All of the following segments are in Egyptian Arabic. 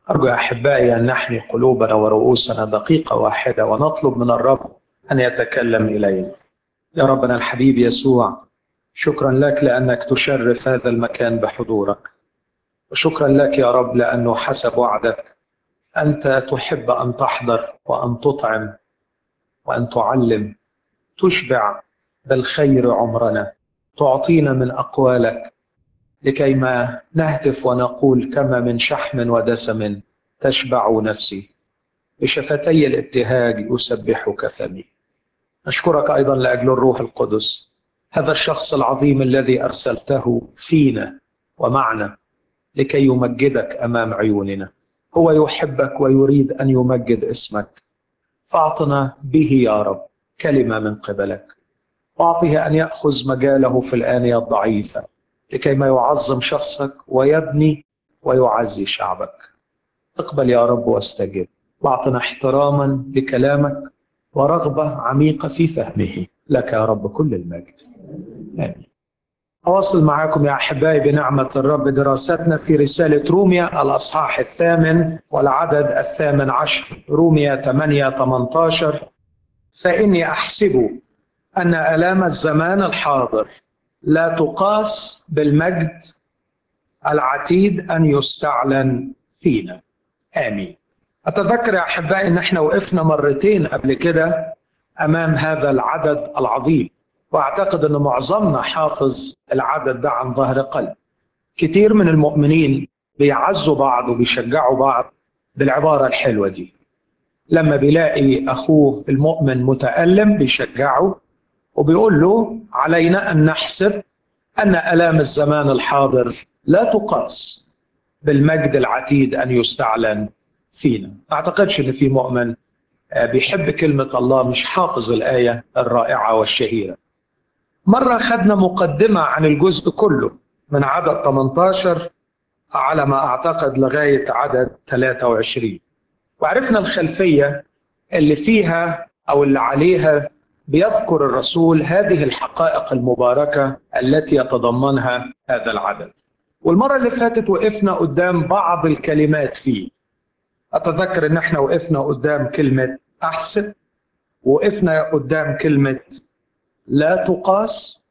أرجو أحبائي أن نحني قلوبنا ورؤوسنا دقيقة واحدة ونطلب من الرب أن يتكلم إلينا يا ربنا الحبيب يسوع شكرا لك لأنك تشرف هذا المكان بحضورك وشكرا لك يا رب لأنه حسب وعدك أنت تحب أن تحضر وأن تطعم وأن تعلم تشبع بالخير عمرنا تعطينا من أقوالك لكي ما نهتف ونقول كما من شحم ودسم تشبع نفسي بشفتي الابتهاج أسبحك فمي نشكرك أيضا لأجل الروح القدس هذا الشخص العظيم الذي أرسلته فينا ومعنا لكي يمجدك أمام عيوننا هو يحبك ويريد أن يمجد اسمك فاعطنا به يا رب كلمة من قبلك واعطه أن يأخذ مجاله في الآنية الضعيفة لكي ما يعظم شخصك ويبني ويعزي شعبك اقبل يا رب واستجب واعطنا احتراما لكلامك ورغبة عميقة في فهمه لك يا رب كل المجد آمين أواصل معكم يا أحبائي بنعمة الرب دراستنا في رسالة روميا الأصحاح الثامن والعدد الثامن عشر روميا 8 18 فإني أحسب أن آلام الزمان الحاضر لا تقاس بالمجد العتيد أن يستعلن فينا آمين أتذكر يا أحبائي أن احنا وقفنا مرتين قبل كده أمام هذا العدد العظيم وأعتقد أن معظمنا حافظ العدد ده عن ظهر قلب كتير من المؤمنين بيعزوا بعض وبيشجعوا بعض بالعبارة الحلوة دي لما بيلاقي أخوه المؤمن متألم بيشجعه وبيقول له علينا أن نحسب أن ألام الزمان الحاضر لا تقاس بالمجد العتيد أن يستعلن فينا ما أعتقدش أن في مؤمن بيحب كلمة الله مش حافظ الآية الرائعة والشهيرة مرة خدنا مقدمة عن الجزء كله من عدد 18 على ما أعتقد لغاية عدد 23 وعرفنا الخلفية اللي فيها أو اللي عليها بيذكر الرسول هذه الحقائق المباركة التي يتضمنها هذا العدد والمرة اللي فاتت وقفنا قدام بعض الكلمات فيه أتذكر إن احنا وقفنا قدام كلمة أحسب وقفنا قدام كلمة لا تقاس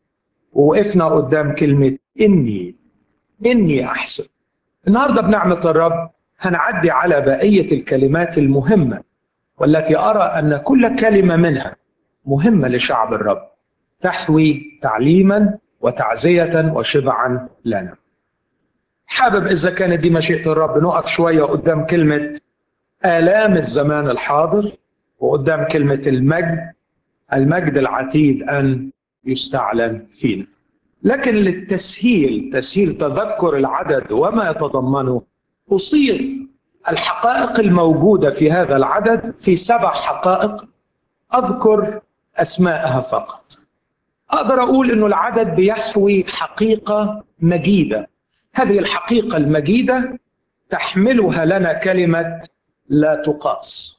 ووقفنا قدام كلمة إني إني أحسب النهاردة بنعمة الرب هنعدي على بقية الكلمات المهمة والتي أرى أن كل كلمة منها مهمة لشعب الرب تحوي تعليما وتعزية وشبعا لنا حابب إذا كانت دي مشيئة الرب نقف شوية قدام كلمة آلام الزمان الحاضر وقدام كلمة المجد المجد العتيد أن يستعلن فينا لكن للتسهيل تسهيل تذكر العدد وما يتضمنه أصيغ الحقائق الموجودة في هذا العدد في سبع حقائق أذكر أسماءها فقط أقدر أقول أنه العدد بيحوي حقيقة مجيدة هذه الحقيقة المجيدة تحملها لنا كلمة لا تقاس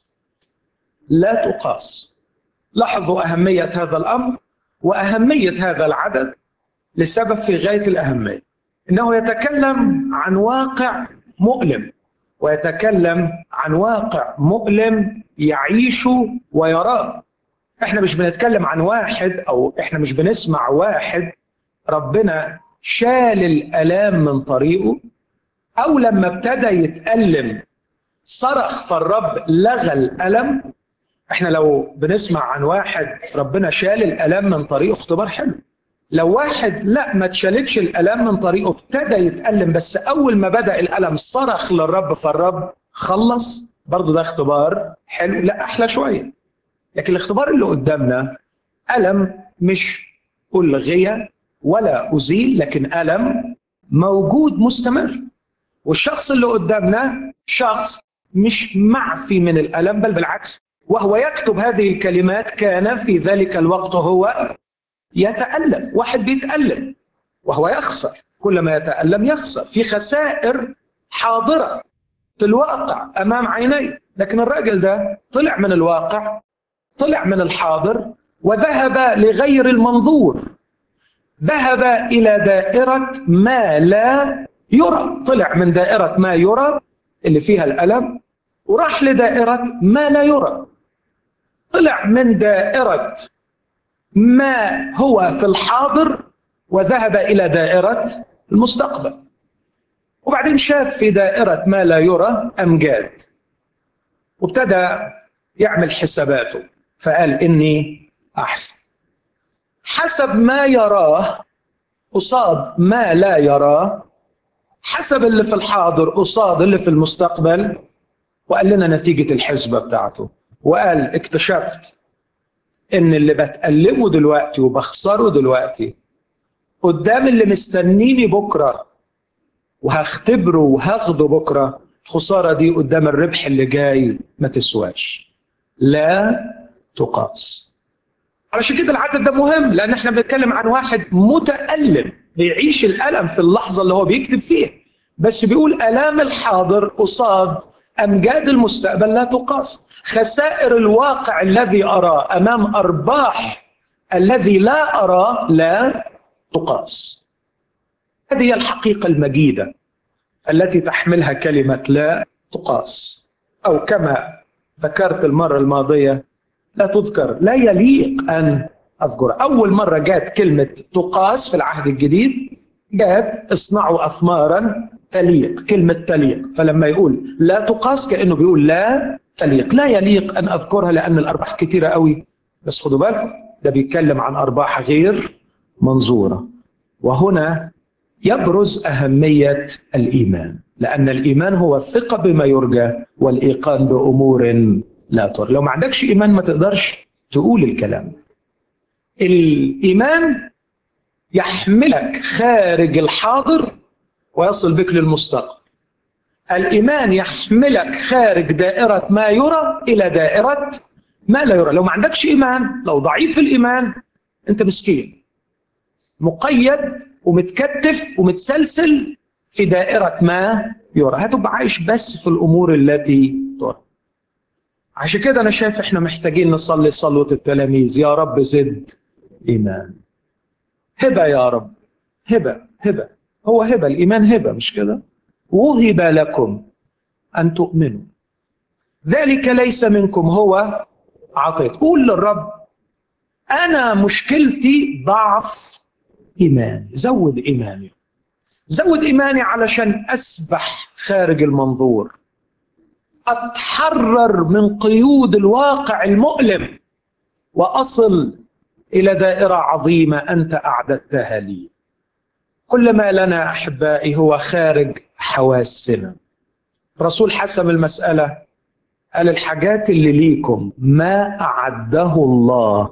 لا تقاس لاحظوا أهمية هذا الأمر وأهمية هذا العدد لسبب في غاية الأهمية إنه يتكلم عن واقع مؤلم ويتكلم عن واقع مؤلم يعيش ويراه احنا مش بنتكلم عن واحد او احنا مش بنسمع واحد ربنا شال الالام من طريقه او لما ابتدى يتالم صرخ فالرب لغى الالم احنا لو بنسمع عن واحد ربنا شال الالام من طريقه اختبار حلو لو واحد لا ما اتشالتش الالام من طريقه ابتدى يتالم بس اول ما بدا الالم صرخ للرب فالرب خلص برضه ده اختبار حلو لا احلى شويه لكن الاختبار اللي قدامنا الم مش الغي ولا ازيل لكن الم موجود مستمر والشخص اللي قدامنا شخص مش معفي من الالم بل بالعكس وهو يكتب هذه الكلمات كان في ذلك الوقت هو يتألم واحد بيتألم وهو يخسر كل ما يتألم يخسر في خسائر حاضرة في الواقع أمام عينيه لكن الراجل ده طلع من الواقع طلع من الحاضر وذهب لغير المنظور ذهب إلى دائرة ما لا يرى طلع من دائرة ما يرى اللي فيها الألم وراح لدائرة ما لا يرى طلع من دائرة ما هو في الحاضر وذهب إلى دائرة المستقبل وبعدين شاف في دائرة ما لا يرى أمجاد وابتدى يعمل حساباته فقال إني أحسن حسب ما يراه قصاد ما لا يراه حسب اللي في الحاضر قصاد اللي في المستقبل وقال لنا نتيجة الحسبة بتاعته وقال اكتشفت ان اللي بتألمه دلوقتي وبخسره دلوقتي قدام اللي مستنيني بكرة وهختبره وهاخده بكرة الخسارة دي قدام الربح اللي جاي ما تسواش لا تقاس علشان كده العدد ده مهم لان احنا بنتكلم عن واحد متألم بيعيش الألم في اللحظة اللي هو بيكتب فيها بس بيقول ألام الحاضر قصاد أمجاد المستقبل لا تقاس خسائر الواقع الذي أراه أمام أرباح الذي لا أراه لا تقاس هذه هي الحقيقة المجيدة التي تحملها كلمة لا تقاس أو كما ذكرت المرة الماضية لا تذكر لا يليق أن أذكر أول مرة جاءت كلمة تقاس في العهد الجديد جاءت اصنعوا أثمارا تليق كلمة تليق فلما يقول لا تقاس كأنه بيقول لا تليق لا يليق أن أذكرها لأن الأرباح كثيرة قوي بس خدوا بالكم ده بيتكلم عن أرباح غير منظورة وهنا يبرز أهمية الإيمان لأن الإيمان هو الثقة بما يرجى والإيقان بأمور لا ترى لو ما عندكش إيمان ما تقدرش تقول الكلام الإيمان يحملك خارج الحاضر ويصل بك للمستقبل الإيمان يحملك خارج دائرة ما يرى إلى دائرة ما لا يرى لو ما عندكش إيمان لو ضعيف الإيمان أنت مسكين مقيد ومتكتف ومتسلسل في دائرة ما يرى هتبقى عايش بس في الأمور التي ترى عشان كده أنا شايف إحنا محتاجين نصلي صلوة التلاميذ يا رب زد إيمان هبة يا رب هبة هبة هو هبة الإيمان هبة مش كده وهب لكم أن تؤمنوا ذلك ليس منكم هو عطيت قول للرب أنا مشكلتي ضعف إيماني زود إيماني زود إيماني علشان أسبح خارج المنظور أتحرر من قيود الواقع المؤلم وأصل إلى دائرة عظيمة أنت أعددتها لي كل ما لنا أحبائي هو خارج حواسنا الرسول حسم المسألة قال الحاجات اللي ليكم ما أعده الله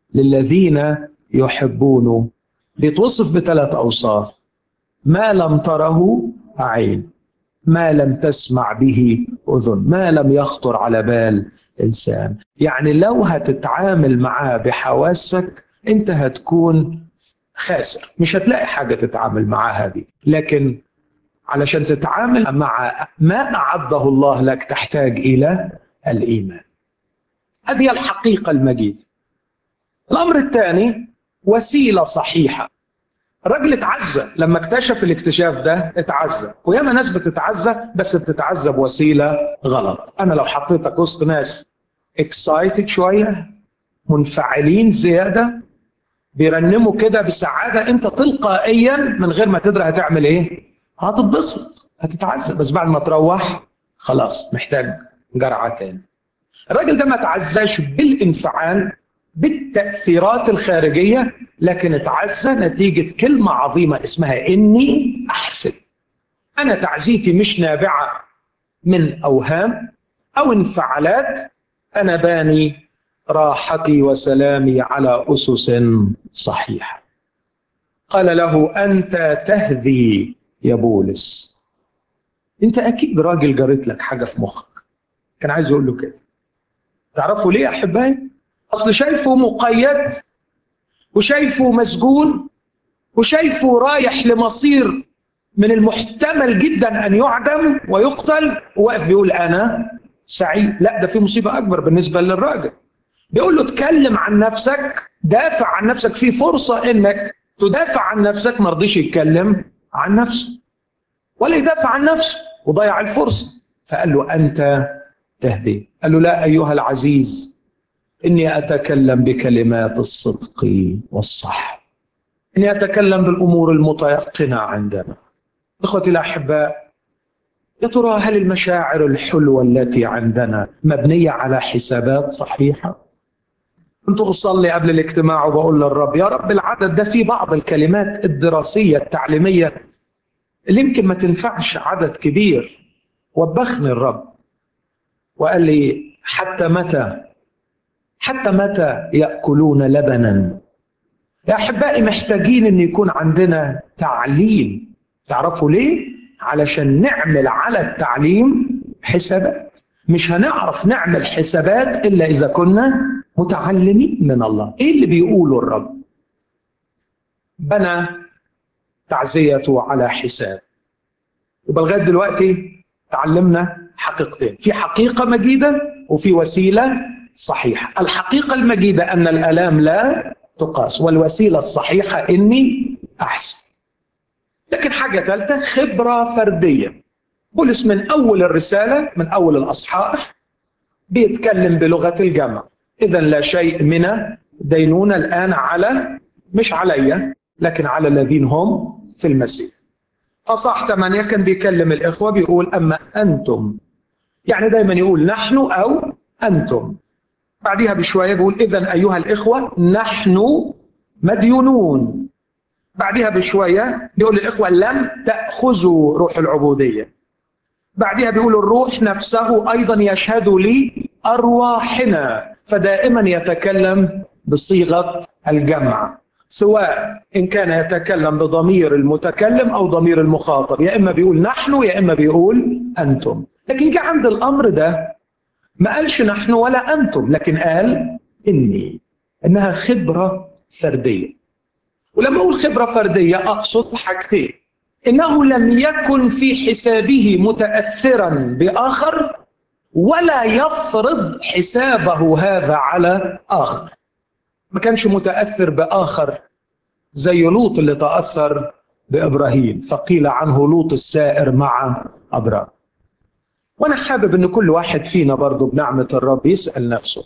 للذين يحبونه بيتوصف بثلاث أوصاف ما لم تره عين ما لم تسمع به أذن ما لم يخطر على بال إنسان يعني لو هتتعامل معاه بحواسك أنت هتكون خاسر مش هتلاقي حاجة تتعامل معاها دي لكن علشان تتعامل مع ما أعده الله لك تحتاج إلى الإيمان هذه الحقيقة المجيدة الأمر الثاني وسيلة صحيحة الراجل اتعزى لما اكتشف الاكتشاف ده اتعزى وياما ناس بتتعزى بس بتتعزى بوسيله غلط انا لو حطيتك وسط ناس اكسايتد شويه منفعلين زياده بيرنموا كده بسعاده انت تلقائيا من غير ما تدري هتعمل ايه هتتبسط هتتعزى بس بعد ما تروح خلاص محتاج جرعه تاني الراجل ده ما تعزاش بالانفعال بالتأثيرات الخارجية لكن اتعزى نتيجة كلمة عظيمة اسمها إني أحسن أنا تعزيتي مش نابعة من أوهام أو انفعالات أنا باني راحتي وسلامي على أسس صحيحة قال له أنت تهذي يا بولس أنت أكيد راجل جريت لك حاجة في مخك كان عايز يقول له كده تعرفوا ليه يا أحبائي؟ اصل شايفه مقيد وشايفه مسجون وشايفه رايح لمصير من المحتمل جدا ان يعدم ويقتل وواقف بيقول انا سعيد لا ده في مصيبه اكبر بالنسبه للراجل بيقول له اتكلم عن نفسك دافع عن نفسك في فرصه انك تدافع عن نفسك ما رضيش يتكلم عن نفسه ولا يدافع عن نفسه وضيع الفرصه فقال له أنت تهدي قال له لا أيها العزيز إني أتكلم بكلمات الصدق والصح إني أتكلم بالأمور المتيقنة عندنا إخوتي الأحباء يا ترى هل المشاعر الحلوة التي عندنا مبنية على حسابات صحيحة؟ كنت أصلي قبل الاجتماع وبقول للرب يا رب العدد ده فيه بعض الكلمات الدراسية التعليمية اللي يمكن ما تنفعش عدد كبير وبخني الرب وقال لي حتى متى حتى متى يأكلون لبنا يا أحبائي محتاجين أن يكون عندنا تعليم تعرفوا ليه؟ علشان نعمل على التعليم حسابات مش هنعرف نعمل حسابات إلا إذا كنا متعلمين من الله إيه اللي بيقوله الرب؟ بنى تعزيته على حساب يبقى لغايه دلوقتي تعلمنا حقيقتين في حقيقه مجيده وفي وسيله صحيحه الحقيقه المجيده ان الالام لا تقاس والوسيله الصحيحه اني احسن لكن حاجه ثالثه خبره فرديه بولس من اول الرساله من اول الاصحاح بيتكلم بلغه الجمع اذا لا شيء من دينونه الان على مش عليا لكن على الذين هم في المسيح أصح 8 كان بيكلم الإخوة بيقول أما أنتم يعني دايما يقول نحن أو أنتم بعدها بشوية بيقول إذا أيها الإخوة نحن مديونون بعدها بشوية بيقول الإخوة لم تأخذوا روح العبودية بعدها بيقول الروح نفسه أيضا يشهد لي أرواحنا فدائما يتكلم بصيغة الجمع سواء إن كان يتكلم بضمير المتكلم أو ضمير المخاطب يا إما بيقول نحن يا إما بيقول أنتم لكن جاء عند الأمر ده ما قالش نحن ولا أنتم لكن قال إني إنها خبرة فردية ولما أقول خبرة فردية أقصد حاجتين إنه لم يكن في حسابه متأثرا بآخر ولا يفرض حسابه هذا على آخر ما كانش متأثر بآخر زي لوط اللي تأثر بإبراهيم فقيل عنه لوط السائر مع أبرار وأنا حابب أن كل واحد فينا برضه بنعمة الرب يسأل نفسه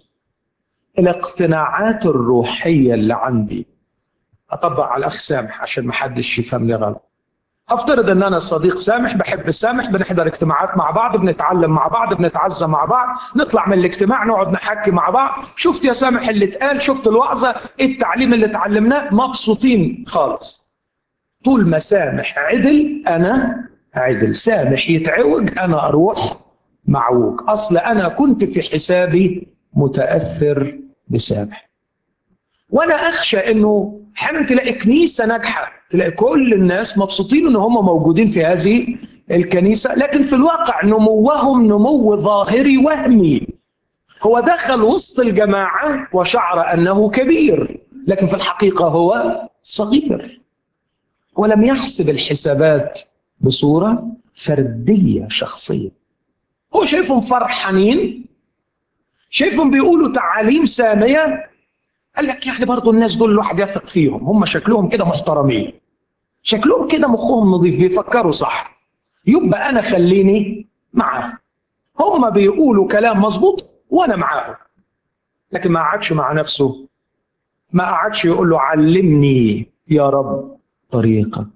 الاقتناعات الروحية اللي عندي أطبق على الأخ سامح عشان ما حدش يفهمني غلط افترض ان انا صديق سامح بحب سامح بنحضر اجتماعات مع بعض بنتعلم مع بعض بنتعزى مع بعض نطلع من الاجتماع نقعد نحكي مع بعض شفت يا سامح اللي اتقال شفت الوعظه ايه التعليم اللي اتعلمناه مبسوطين خالص طول ما سامح عدل انا عدل سامح يتعوج انا اروح معوج اصل انا كنت في حسابي متاثر بسامح وانا اخشى انه احيانا تلاقي كنيسه ناجحه تلاقي كل الناس مبسوطين ان هم موجودين في هذه الكنيسه لكن في الواقع نموهم نمو ظاهري وهمي هو دخل وسط الجماعه وشعر انه كبير لكن في الحقيقه هو صغير ولم يحسب الحسابات بصوره فرديه شخصيه هو شايفهم فرحانين شايفهم بيقولوا تعاليم ساميه قال لك يعني برضه الناس دول الواحد يثق فيهم هم شكلهم كده محترمين شكلهم كده مخهم نظيف بيفكروا صح يبقى انا خليني معاهم هم بيقولوا كلام مظبوط وانا معاهم لكن ما قعدش مع نفسه ما قعدش يقول له علمني يا رب طريقك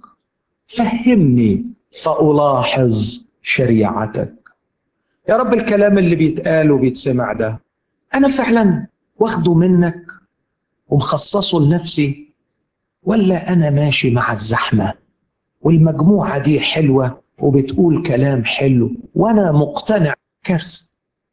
فهمني فألاحظ شريعتك يا رب الكلام اللي بيتقال وبيتسمع ده أنا فعلا واخده منك ومخصصه لنفسي ولا أنا ماشي مع الزحمة والمجموعة دي حلوة وبتقول كلام حلو وأنا مقتنع كارثة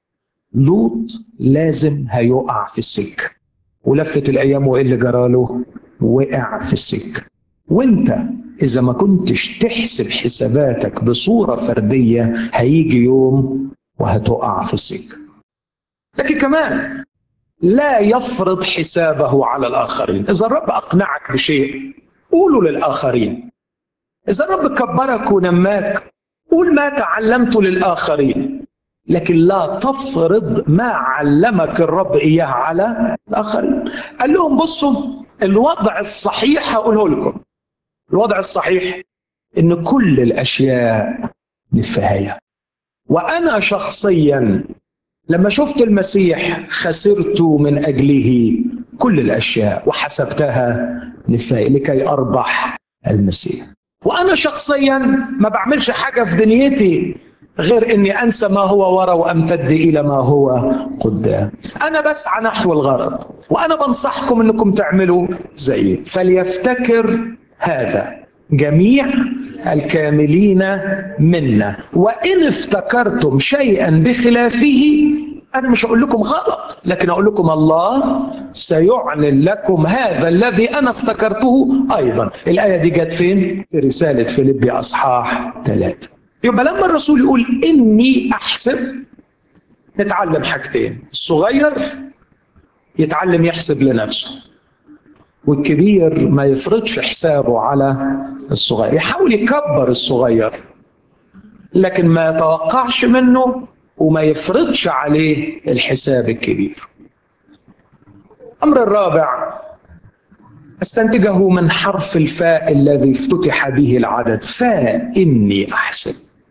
لوط لازم هيقع في السكة ولفت الأيام وإيه اللي جراله وقع في السكة وانت إذا ما كنتش تحسب حساباتك بصورة فردية هيجي يوم وهتقع في السكة لكن كمان لا يفرض حسابه على الآخرين إذا الرب أقنعك بشيء قوله للآخرين إذا الرب كبرك ونماك قول ما تعلمت للآخرين لكن لا تفرض ما علمك الرب إياه على الآخرين قال لهم بصوا الوضع الصحيح هقوله لكم الوضع الصحيح إن كل الأشياء نفاية وأنا شخصيا لما شفت المسيح خسرت من أجله كل الأشياء وحسبتها نفاية لكي أربح المسيح وأنا شخصيا ما بعملش حاجة في دنيتي غير اني انسى ما هو وراء وامتد الى ما هو قدام انا بسعى نحو الغرض وانا بنصحكم انكم تعملوا زيي فليفتكر هذا جميع الكاملين منا وان افتكرتم شيئا بخلافه انا مش هقول لكم غلط لكن اقول لكم الله سيعلن لكم هذا الذي انا افتكرته ايضا الايه دي جت فين في رساله فيليبي اصحاح ثلاثه يبقى لما الرسول يقول اني احسب نتعلم حاجتين الصغير يتعلم يحسب لنفسه والكبير ما يفرضش حسابه على الصغير يحاول يكبر الصغير لكن ما يتوقعش منه وما يفرضش عليه الحساب الكبير الامر الرابع استنتجه من حرف الفاء الذي افتتح به العدد فاني احسب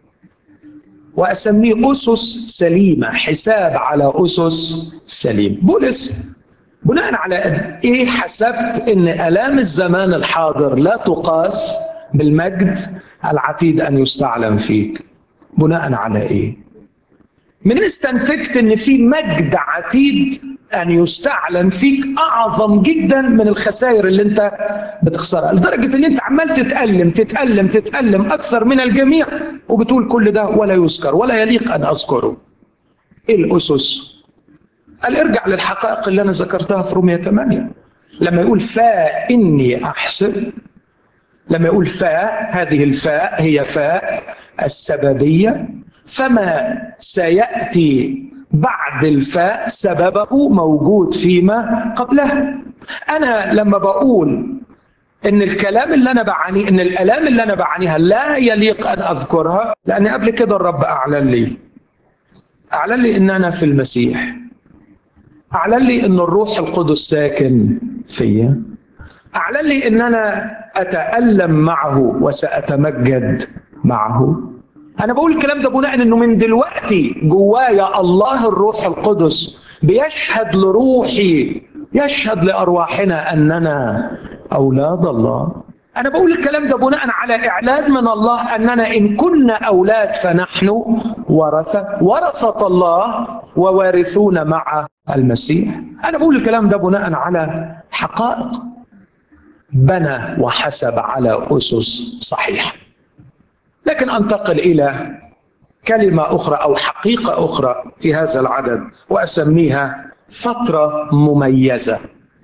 واسميه اسس سليمه حساب على اسس سليم بولس بناء على ايه حسبت ان الام الزمان الحاضر لا تقاس بالمجد العتيد ان يستعلم فيك بناء على ايه من استنتجت ان في مجد عتيد ان يستعلن فيك اعظم جدا من الخسائر اللي انت بتخسرها لدرجه ان انت عمال تتالم تتالم تتالم اكثر من الجميع وبتقول كل ده ولا يذكر ولا يليق ان اذكره ايه الاسس قال ارجع للحقائق اللي انا ذكرتها في رومية 8 لما يقول فا اني احسب لما يقول فاء هذه الفاء هي فاء السببيه فما سياتي بعد الفاء سببه موجود فيما قبله انا لما بقول ان الكلام اللي انا بعانيه ان الالام اللي انا بعانيها لا يليق ان اذكرها لان قبل كده الرب اعلن لي اعلن لي ان انا في المسيح اعلن لي ان الروح القدس ساكن فيا اعلن لي ان انا اتالم معه وساتمجد معه انا بقول الكلام ده بناء انه من دلوقتي جوايا الله الروح القدس بيشهد لروحي يشهد لارواحنا اننا اولاد الله انا بقول الكلام ده بناء على اعلان من الله اننا ان كنا اولاد فنحن ورثه ورثه الله ووارثون مع المسيح انا بقول الكلام ده بناء على حقائق بنى وحسب على اسس صحيحه لكن انتقل الى كلمه اخرى او حقيقه اخرى في هذا العدد واسميها فتره مميزه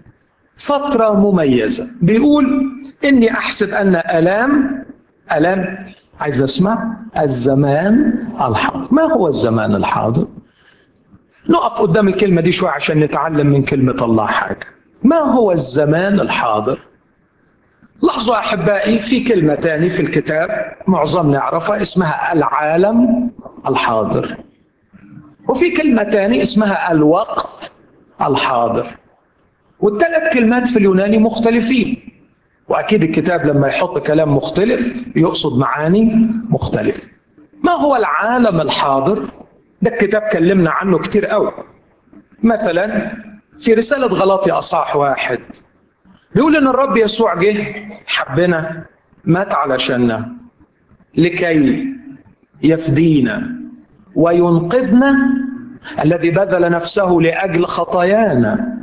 فتره مميزه بيقول اني احسب ان الام الام عايز اسمع الزمان الحاضر ما هو الزمان الحاضر نقف قدام الكلمه دي شويه عشان نتعلم من كلمه الله حاجه ما هو الزمان الحاضر لاحظوا احبائي في كلمه تاني في الكتاب معظمنا يعرفها اسمها العالم الحاضر وفي كلمه تاني اسمها الوقت الحاضر والثلاث كلمات في اليوناني مختلفين واكيد الكتاب لما يحط كلام مختلف يقصد معاني مختلفه ما هو العالم الحاضر ده الكتاب كلمنا عنه كتير قوي مثلا في رساله غلاطي اصحاح واحد بيقول ان الرب يسوع جه حبنا مات علشاننا لكي يفدينا وينقذنا الذي بذل نفسه لاجل خطايانا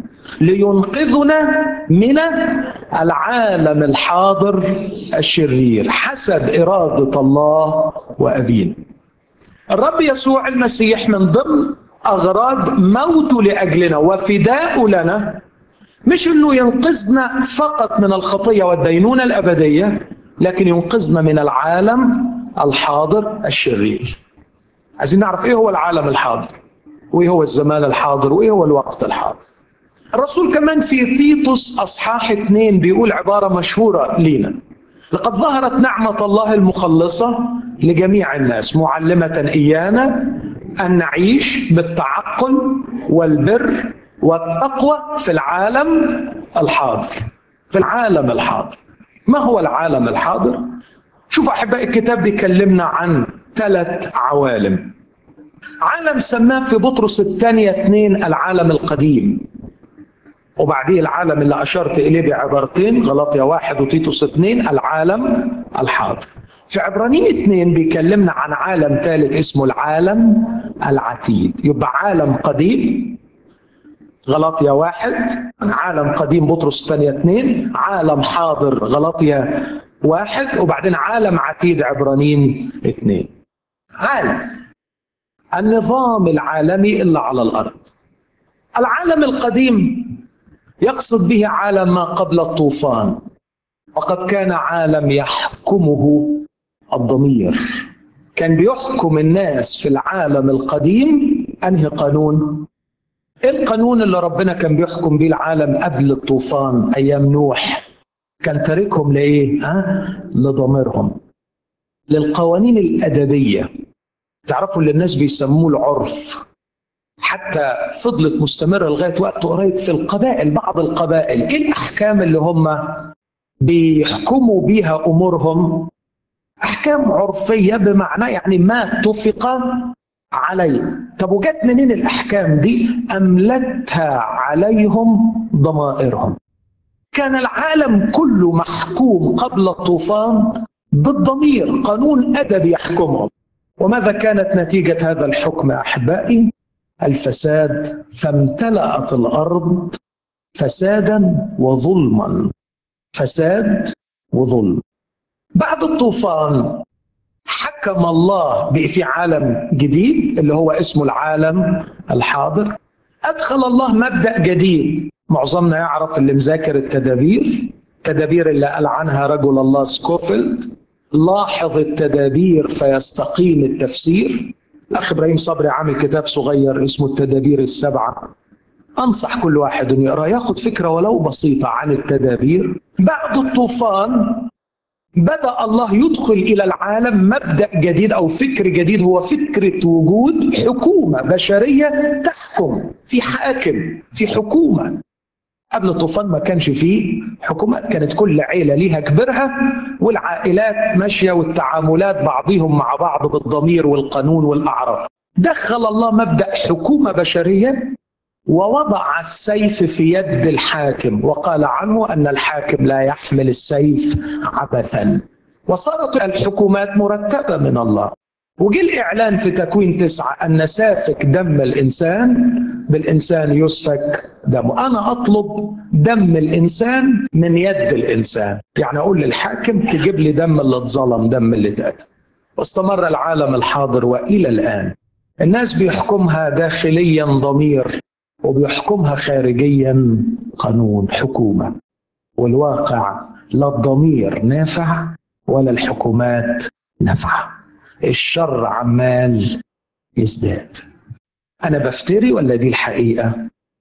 لينقذنا من العالم الحاضر الشرير حسب اراده الله وابينا الرب يسوع المسيح من ضمن اغراض موته لاجلنا وفداء لنا مش انه ينقذنا فقط من الخطيه والدينونه الابديه لكن ينقذنا من العالم الحاضر الشرير عايزين نعرف ايه هو العالم الحاضر وايه هو الزمان الحاضر وايه هو الوقت الحاضر الرسول كمان في تيتوس اصحاح اثنين بيقول عباره مشهوره لينا لقد ظهرت نعمه الله المخلصه لجميع الناس معلمه ايانا ان نعيش بالتعقل والبر والتقوى في العالم الحاضر في العالم الحاضر ما هو العالم الحاضر شوف احبائي الكتاب بيكلمنا عن ثلاث عوالم عالم سماه في بطرس الثانية اثنين العالم القديم وبعديه العالم اللي أشرت إليه بعبارتين غلطية واحد وتيتوس اثنين العالم الحاضر في عبرانيين اثنين بيكلمنا عن عالم ثالث اسمه العالم العتيد يبقى عالم قديم غلطية واحد عالم قديم بطرس الثانية اثنين عالم حاضر غلطية واحد وبعدين عالم عتيد عبرانيين اثنين عالم النظام العالمي اللي على الأرض العالم القديم يقصد به عالم ما قبل الطوفان وقد كان عالم يحكمه الضمير كان بيحكم الناس في العالم القديم انهي قانون ايه القانون اللي ربنا كان بيحكم بيه العالم قبل الطوفان ايام نوح كان تاركهم لايه ها لضميرهم للقوانين الادبيه تعرفوا اللي الناس بيسموه العرف حتى فضلت مستمرة لغاية وقت قريب في القبائل بعض القبائل ايه الأحكام اللي هم بيحكموا بيها أمورهم أحكام عرفية بمعنى يعني ما اتفق عليه طب وجت منين الأحكام دي أملتها عليهم ضمائرهم كان العالم كله محكوم قبل الطوفان بالضمير قانون أدبي يحكمهم وماذا كانت نتيجة هذا الحكم أحبائي الفساد فامتلأت الأرض فسادا وظلما فساد وظلم بعد الطوفان حكم الله في عالم جديد اللي هو اسمه العالم الحاضر أدخل الله مبدأ جديد معظمنا يعرف اللي مذاكر التدابير التدابير اللي قال عنها رجل الله سكوفيلد لاحظ التدابير فيستقيم التفسير الأخ إبراهيم صبري عامل كتاب صغير اسمه التدابير السبعة أنصح كل واحد أن يقرأ ياخد فكرة ولو بسيطة عن التدابير بعد الطوفان بدأ الله يدخل إلى العالم مبدأ جديد أو فكر جديد هو فكرة وجود حكومة بشرية تحكم في حاكم في حكومة قبل الطوفان ما كانش فيه حكومات كانت كل عيلة ليها كبرها والعائلات ماشية والتعاملات بعضهم مع بعض بالضمير والقانون والأعراف دخل الله مبدأ حكومة بشرية ووضع السيف في يد الحاكم وقال عنه أن الحاكم لا يحمل السيف عبثا وصارت الحكومات مرتبة من الله وجي الإعلان في تكوين تسعة أن سافك دم الإنسان بالإنسان يسفك دمه أنا أطلب دم الإنسان من يد الإنسان يعني أقول للحاكم تجيب لي دم اللي اتظلم دم اللي اتقتل واستمر العالم الحاضر وإلى الآن الناس بيحكمها داخليا ضمير وبيحكمها خارجيا قانون حكومة والواقع لا الضمير نافع ولا الحكومات نافعه الشر عمال يزداد أنا بفتري ولا دي الحقيقة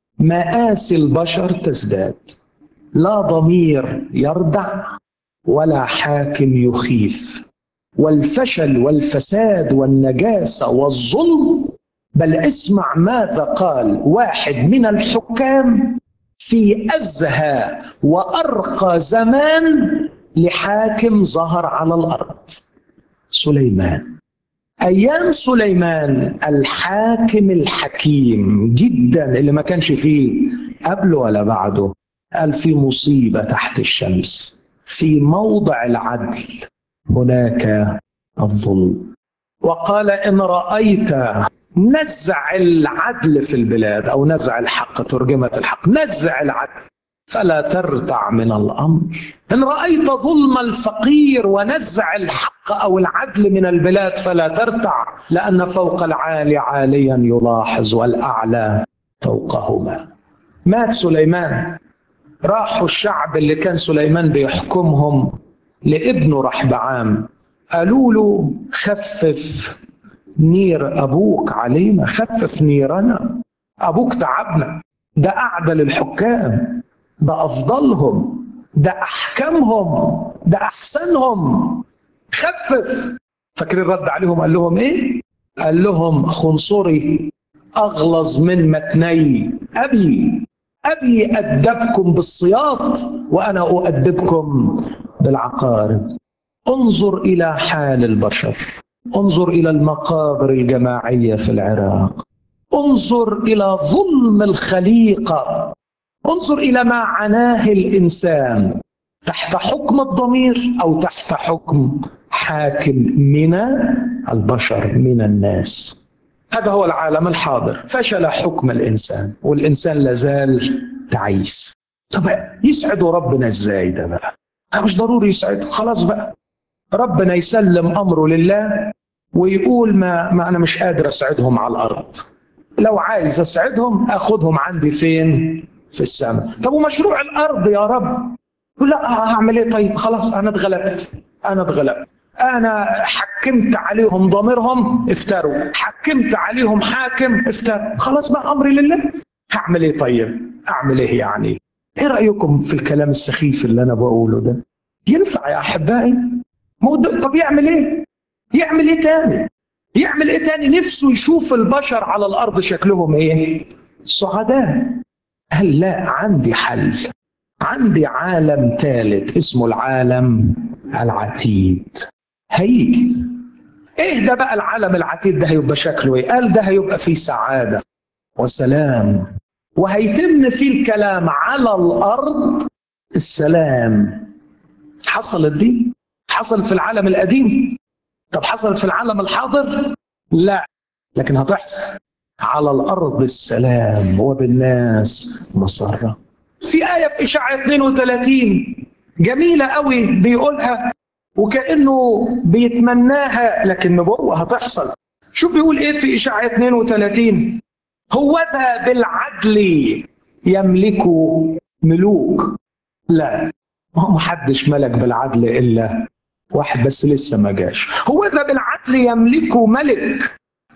مآسي البشر تزداد لا ضمير يردع ولا حاكم يخيف والفشل والفساد والنجاسة والظلم بل اسمع ماذا قال واحد من الحكام في أزهى وأرقى زمان لحاكم ظهر على الأرض سليمان ايام سليمان الحاكم الحكيم جدا اللي ما كانش فيه قبله ولا بعده قال في مصيبه تحت الشمس في موضع العدل هناك الظلم وقال ان رايت نزع العدل في البلاد او نزع الحق ترجمه الحق نزع العدل فلا ترتع من الامر ان رايت ظلم الفقير ونزع الحق او العدل من البلاد فلا ترتع لان فوق العالي عاليا يلاحظ والاعلى فوقهما مات سليمان راحوا الشعب اللي كان سليمان بيحكمهم لابنه رحبعام قالوا له خفف نير ابوك علينا خفف نيرنا ابوك تعبنا ده اعدل الحكام ده افضلهم ده احكمهم ده احسنهم خفف فاكرين رد عليهم قال لهم ايه قال لهم خنصري اغلظ من متني ابي ابي ادبكم بالصياط وانا اؤدبكم بالعقارب انظر الى حال البشر انظر إلى المقابر الجماعية في العراق انظر إلى ظلم الخليقة انظر إلى ما عناه الإنسان تحت حكم الضمير أو تحت حكم حاكم من البشر من الناس هذا هو العالم الحاضر فشل حكم الإنسان والإنسان لازال تعيس طب يسعد ربنا ازاي ده بقى مش ضروري يسعد خلاص بقى ربنا يسلم امره لله ويقول ما, ما انا مش قادر اسعدهم على الارض لو عايز اسعدهم اخدهم عندي فين في السماء طب ومشروع الارض يا رب لا هعمل ايه طيب خلاص انا اتغلبت انا اتغلبت انا حكمت عليهم ضميرهم افتروا حكمت عليهم حاكم افتروا خلاص بقى امري لله هعمل ايه طيب اعمل ايه يعني ايه رايكم في الكلام السخيف اللي انا بقوله ده ينفع يا احبائي طب يعمل ايه يعمل ايه تاني يعمل ايه تاني نفسه يشوف البشر على الارض شكلهم ايه سعداء هل لا عندي حل عندي عالم ثالث اسمه العالم العتيد هيجي ايه ده بقى العالم العتيد ده هيبقى شكله ايه قال ده هيبقى فيه سعاده وسلام وهيتم فيه الكلام على الارض السلام حصلت دي حصلت في العالم القديم طب حصلت في العالم الحاضر لا لكن هتحصل على الارض السلام وبالناس مسره في ايه في اشعياء 32 جميله قوي بيقولها وكانه بيتمناها لكن نبوه هتحصل شوف بيقول ايه في اشعياء 32 هو ذا بالعدل يملك ملوك لا ما هو حدش ملك بالعدل الا واحد بس لسه ما جاش هو ذا بالعدل يملك ملك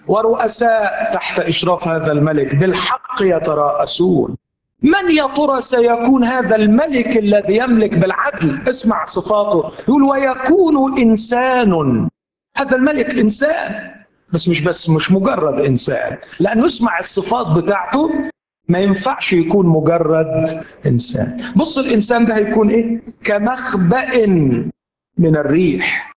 ورؤساء تحت اشراف هذا الملك بالحق يتراءسون من يا ترى سيكون هذا الملك الذي يملك بالعدل اسمع صفاته يقول ويكون انسان هذا الملك انسان بس مش بس مش مجرد انسان لانه اسمع الصفات بتاعته ما ينفعش يكون مجرد انسان بص الانسان ده هيكون ايه كمخبأ من الريح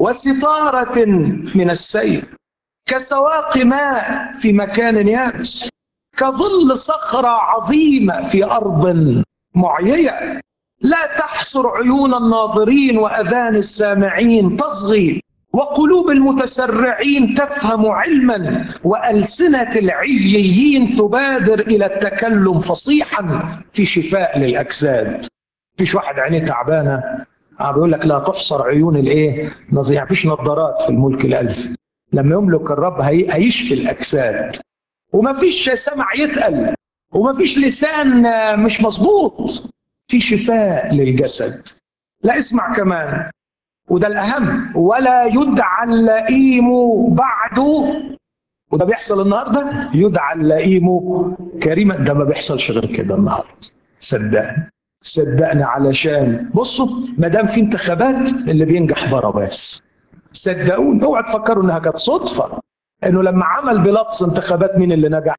وستارة من السيل كسواق ماء في مكان يابس كظل صخرة عظيمة في أرض معيية لا تحصر عيون الناظرين وأذان السامعين تصغي وقلوب المتسرعين تفهم علما وألسنة العييين تبادر إلى التكلم فصيحا في شفاء للأجساد فيش واحد عينيه تعبانة بيقول لك لا تحصر عيون الايه نظير فيش نظارات في الملك الالفي لما يملك الرب هي... هيشفي الاجساد وما فيش سمع يتقل وما فيش لسان مش مظبوط في شفاء للجسد لا اسمع كمان وده الأهم ولا يدعى اللئيم بعده وده بيحصل النهارده يدعى اللئيم كريما ده ما بيحصلش غير كده النهارده صدقني صدقني علشان بصوا ما دام في انتخابات اللي بينجح بس صدقوني اوعى تفكروا انها كانت صدفه انه لما عمل بيلاطس انتخابات مين اللي نجح؟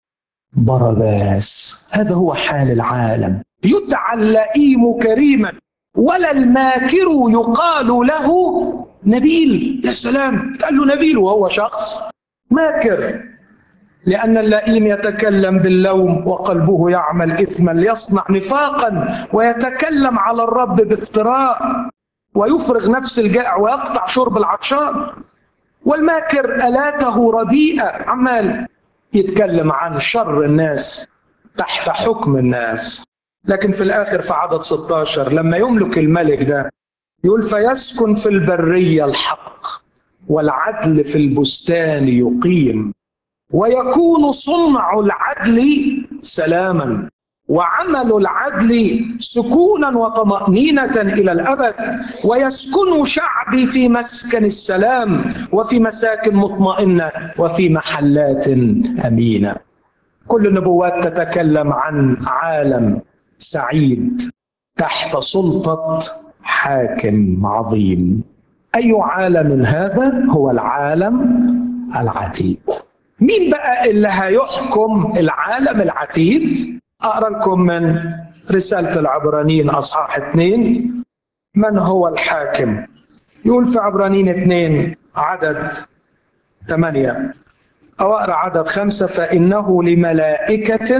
بس هذا هو حال العالم يدعى اللئيم كريما ولا الماكر يقال له نبيل يا سلام قال له نبيل وهو شخص ماكر لأن اللئيم يتكلم باللوم وقلبه يعمل إثما يصنع نفاقا ويتكلم على الرب بافتراء ويفرغ نفس الجائع ويقطع شرب العطشان والماكر آلاته رديئة عمال يتكلم عن شر الناس تحت حكم الناس لكن في الآخر في عدد 16 لما يملك الملك ده يقول فيسكن في البرية الحق والعدل في البستان يقيم ويكون صنع العدل سلاما وعمل العدل سكونا وطمأنينة إلى الأبد ويسكن شعبي في مسكن السلام وفي مساكن مطمئنة وفي محلات أمينة كل النبوات تتكلم عن عالم سعيد تحت سلطة حاكم عظيم أي عالم هذا هو العالم العتيد مين بقى اللي هيحكم العالم العتيد أقرأ لكم من رسالة العبرانيين أصحاح اثنين من هو الحاكم يقول في عبرانيين اثنين عدد ثمانية أو أقرأ عدد خمسة فإنه لملائكة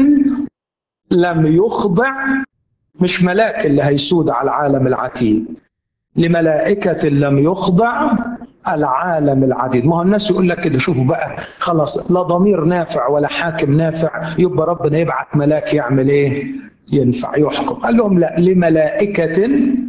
لم يخضع مش ملاك اللي هيسود على العالم العتيد لملائكة لم يخضع العالم العديد ما هو الناس يقول لك كده شوفوا بقى خلاص لا ضمير نافع ولا حاكم نافع يبقى ربنا يبعت ملاك يعمل ايه ينفع يحكم قال لهم لا لملائكة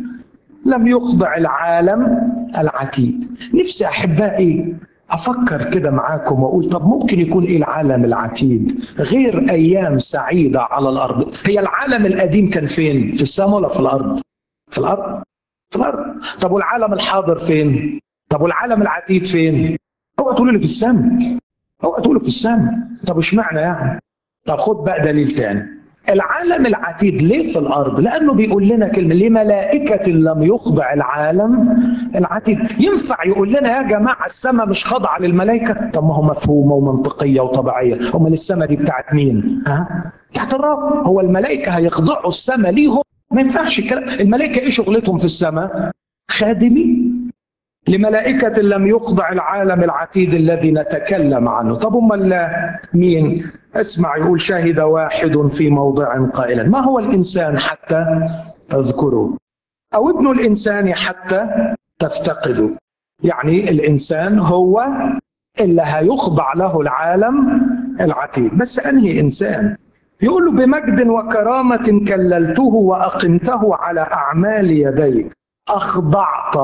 لم يخضع العالم العتيد نفسي احبائي افكر كده معاكم واقول طب ممكن يكون ايه العالم العتيد غير ايام سعيده على الارض هي العالم القديم كان فين في السماء ولا في الارض في الارض في الارض طب والعالم الحاضر فين طب والعالم العتيد فين هو تقولوا لي في السماء هو تقولوا في السماء طب اشمعنى يعني طب خد بقى دليل تاني العالم العتيد ليه في الارض؟ لانه بيقول لنا كلمه لملائكه لم يخضع العالم العتيد، ينفع يقول لنا يا جماعه السماء مش خاضعه للملائكه؟ طب ما هو مفهومه ومنطقيه وطبيعيه، امال السماء دي بتاعت مين؟ ها؟ بتاعت الرب، هو الملائكه هيخضعوا السماء ليهم؟ ما ينفعش الكلام، الملائكه ايه شغلتهم في السماء؟ خادمين لملائكة لم يخضع العالم العتيد الذي نتكلم عنه طب أمال مين اسمع يقول شهد واحد في موضع قائلا ما هو الإنسان حتى تذكره أو ابن الإنسان حتى تفتقده يعني الإنسان هو اللي هيخضع له العالم العتيد بس أنهي إنسان يقول له بمجد وكرامة كللته وأقمته على أعمال يديك أخضعت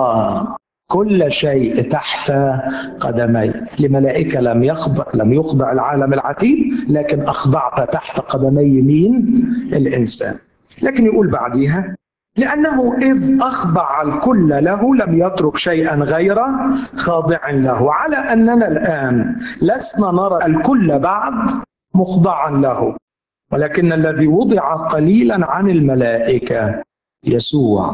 كل شيء تحت قدمي لملائكة لم يخضع لم يخضع العالم العتيد لكن أخضعت تحت قدمي مين الإنسان لكن يقول بعديها لأنه إذ أخضع الكل له لم يترك شيئا غير خاضع له على أننا الآن لسنا نرى الكل بعد مخضعا له ولكن الذي وضع قليلا عن الملائكة يسوع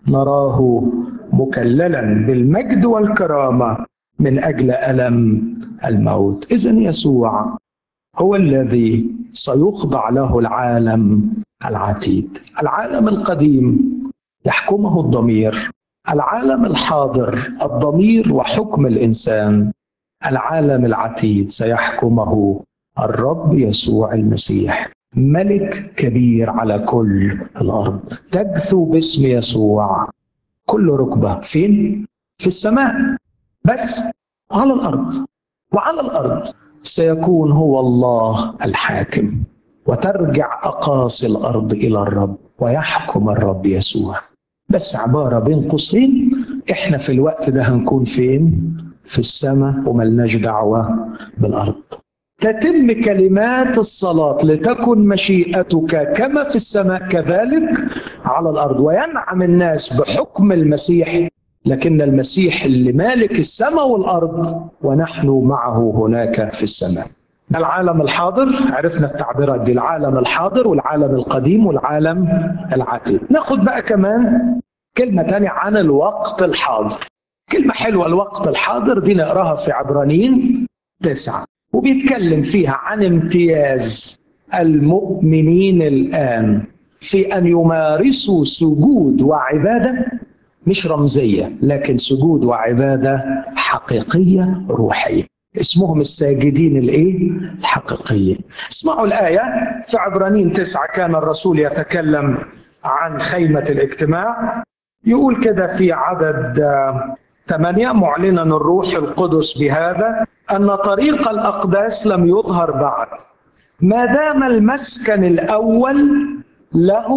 نراه مكللا بالمجد والكرامه من اجل الم الموت اذا يسوع هو الذي سيخضع له العالم العتيد العالم القديم يحكمه الضمير العالم الحاضر الضمير وحكم الانسان العالم العتيد سيحكمه الرب يسوع المسيح ملك كبير على كل الارض تجثو باسم يسوع كل ركبه فين؟ في السماء بس على الارض وعلى الارض سيكون هو الله الحاكم وترجع اقاصي الارض الى الرب ويحكم الرب يسوع بس عباره بين قوسين احنا في الوقت ده هنكون فين؟ في السماء وملناش دعوه بالارض تتم كلمات الصلاة لتكن مشيئتك كما في السماء كذلك على الأرض وينعم الناس بحكم المسيح لكن المسيح اللي مالك السماء والأرض ونحن معه هناك في السماء العالم الحاضر عرفنا التعبيرات دي العالم الحاضر والعالم القديم والعالم العتيد ناخد بقى كمان كلمة تانية عن الوقت الحاضر كلمة حلوة الوقت الحاضر دي نقراها في عبرانيين تسعة وبيتكلم فيها عن امتياز المؤمنين الآن في أن يمارسوا سجود وعبادة مش رمزية لكن سجود وعبادة حقيقية روحية اسمهم الساجدين الايه؟ الحقيقيين. اسمعوا الآية في عبرانيين تسعة كان الرسول يتكلم عن خيمة الاجتماع يقول كده في عدد ثمانية معلنا الروح القدس بهذا أن طريق الأقداس لم يظهر بعد ما دام المسكن الأول له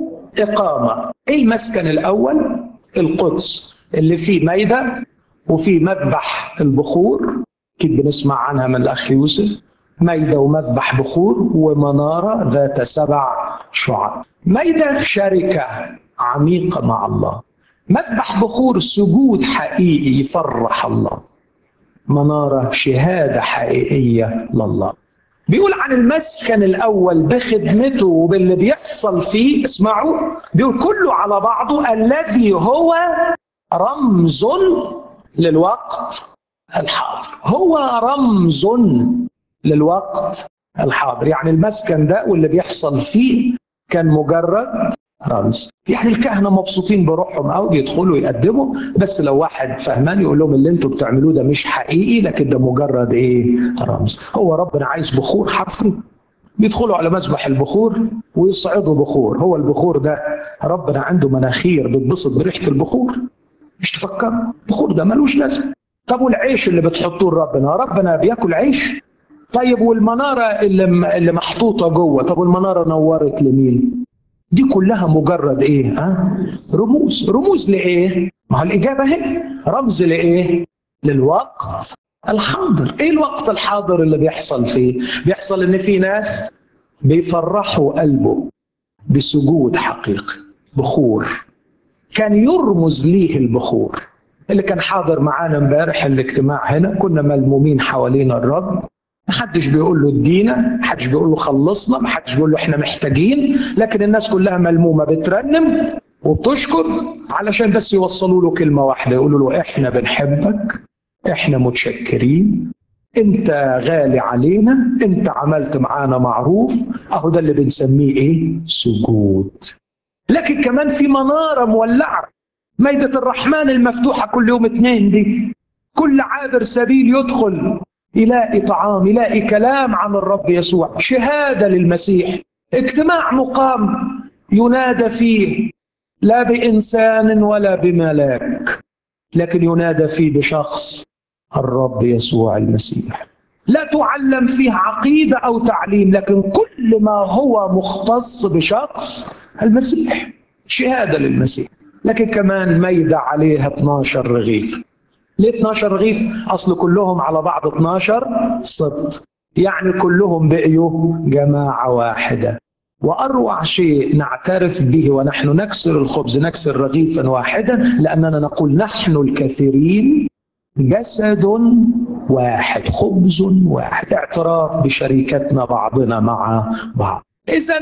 إقامة إيه المسكن الأول؟ القدس اللي فيه ميدة وفيه مذبح البخور أكيد بنسمع عنها من الأخ يوسف ميدة ومذبح بخور ومنارة ذات سبع شعب ميدة شركة عميقة مع الله مذبح بخور سجود حقيقي يفرح الله منارة شهادة حقيقية لله بيقول عن المسكن الأول بخدمته وباللي بيحصل فيه اسمعوا بيقول كله على بعضه الذي هو رمز للوقت الحاضر هو رمز للوقت الحاضر يعني المسكن ده واللي بيحصل فيه كان مجرد رمز يعني الكهنة مبسوطين بروحهم أو بيدخلوا يقدموا بس لو واحد فهمان يقول لهم اللي انتوا بتعملوه ده مش حقيقي لكن ده مجرد ايه رمز هو ربنا عايز بخور حرفي بيدخلوا على مسبح البخور ويصعدوا بخور هو البخور ده ربنا عنده مناخير بتبسط بريحة البخور مش تفكر البخور ده ملوش لازمة طب والعيش اللي بتحطوه لربنا ربنا بياكل عيش طيب والمنارة اللي اللي محطوطة جوه طب والمنارة نورت لمين دي كلها مجرد ايه ها رموز رموز لايه ما هو الاجابه اهي رمز لايه للوقت الحاضر ايه الوقت الحاضر اللي بيحصل فيه بيحصل ان في ناس بيفرحوا قلبه بسجود حقيقي بخور كان يرمز ليه البخور اللي كان حاضر معانا امبارح الاجتماع هنا كنا ملمومين حوالين الرب محدش بيقول له ادينا محدش بيقول له خلصنا محدش بيقول له احنا محتاجين لكن الناس كلها ملمومه بترنم وبتشكر علشان بس يوصلوا له كلمه واحده يقولوا له احنا بنحبك احنا متشكرين انت غالي علينا انت عملت معانا معروف اهو ده اللي بنسميه ايه سجود لكن كمان في مناره مولعه ميدة الرحمن المفتوحة كل يوم اثنين دي كل عابر سبيل يدخل يلاقي طعام يلاقي كلام عن الرب يسوع شهادة للمسيح اجتماع مقام ينادى فيه لا بإنسان ولا بملاك لكن ينادى فيه بشخص الرب يسوع المسيح لا تعلم فيه عقيدة أو تعليم لكن كل ما هو مختص بشخص المسيح شهادة للمسيح لكن كمان ميدة عليها 12 رغيف ليه 12 رغيف؟ اصل كلهم على بعض 12 سبط يعني كلهم بقيوا جماعه واحده واروع شيء نعترف به ونحن نكسر الخبز نكسر رغيفا واحدا لاننا نقول نحن الكثيرين جسد واحد خبز واحد اعتراف بشركتنا بعضنا مع بعض اذا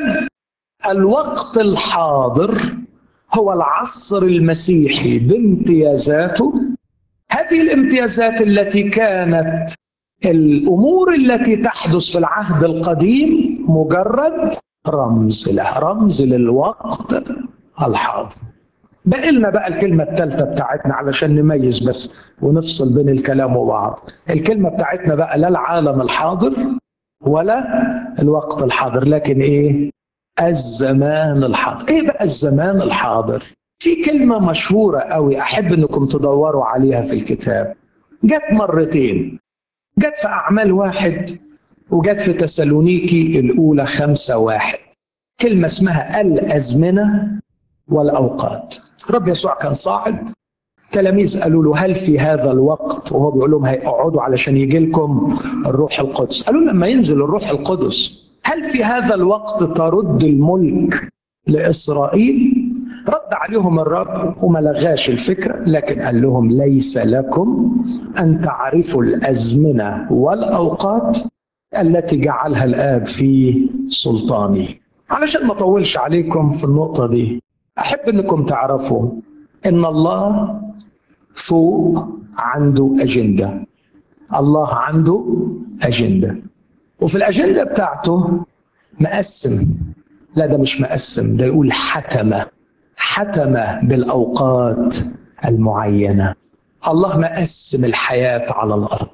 الوقت الحاضر هو العصر المسيحي بامتيازاته هذه الامتيازات التي كانت الامور التي تحدث في العهد القديم مجرد رمز له رمز للوقت الحاضر بقى لنا بقى الكلمة الثالثة بتاعتنا علشان نميز بس ونفصل بين الكلام وبعض الكلمة بتاعتنا بقى لا العالم الحاضر ولا الوقت الحاضر لكن ايه الزمان الحاضر ايه بقى الزمان الحاضر في كلمة مشهورة قوي أحب أنكم تدوروا عليها في الكتاب جت مرتين جت في أعمال واحد وجت في تسالونيكي الأولى خمسة واحد كلمة اسمها الأزمنة والأوقات رب يسوع كان صاعد تلاميذ قالوا له هل في هذا الوقت وهو بيقول لهم هيقعدوا علشان يجي لكم الروح القدس قالوا لما ينزل الروح القدس هل في هذا الوقت ترد الملك لإسرائيل رد عليهم الرب وما لغاش الفكرة لكن قال لهم ليس لكم أن تعرفوا الأزمنة والأوقات التي جعلها الآب في سلطانه علشان ما أطولش عليكم في النقطة دي أحب أنكم تعرفوا أن الله فوق عنده أجندة الله عنده أجندة وفي الأجندة بتاعته مقسم لا ده مش مقسم ده يقول حتمه حتم بالاوقات المعينه الله مقسم الحياه على الارض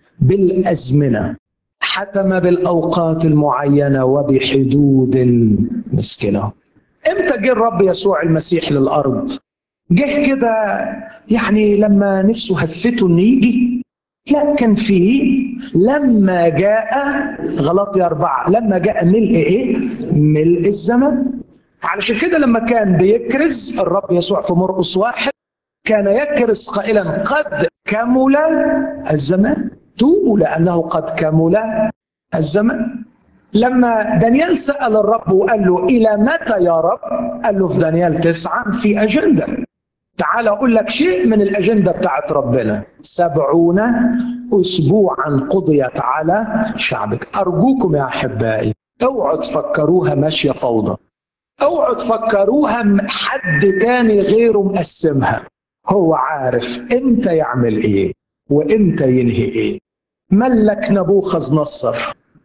بالازمنه حتم بالاوقات المعينه وبحدود مسكنه امتى جه الرب يسوع المسيح للارض جه كده يعني لما نفسه هفته انه يجي لا كان فيه لما جاء غلطي أربعة لما جاء ملء إيه؟ ملء الزمن علشان كده لما كان بيكرز الرب يسوع في مرقس واحد كان يكرز قائلا قد كمل الزمان توبوا لأنه قد كمل الزمان لما دانيال سأل الرب وقال له إلى متى يا رب قال له في دانيال تسعة في أجندة تعال أقول لك شيء من الأجندة بتاعت ربنا سبعون أسبوعا قضيت على شعبك أرجوكم يا أحبائي اوعوا تفكروها ماشية فوضى اوعوا تفكروها حد تاني غيره مقسمها هو عارف امتى يعمل ايه وامتى ينهي ايه ملك نبوخذ نصر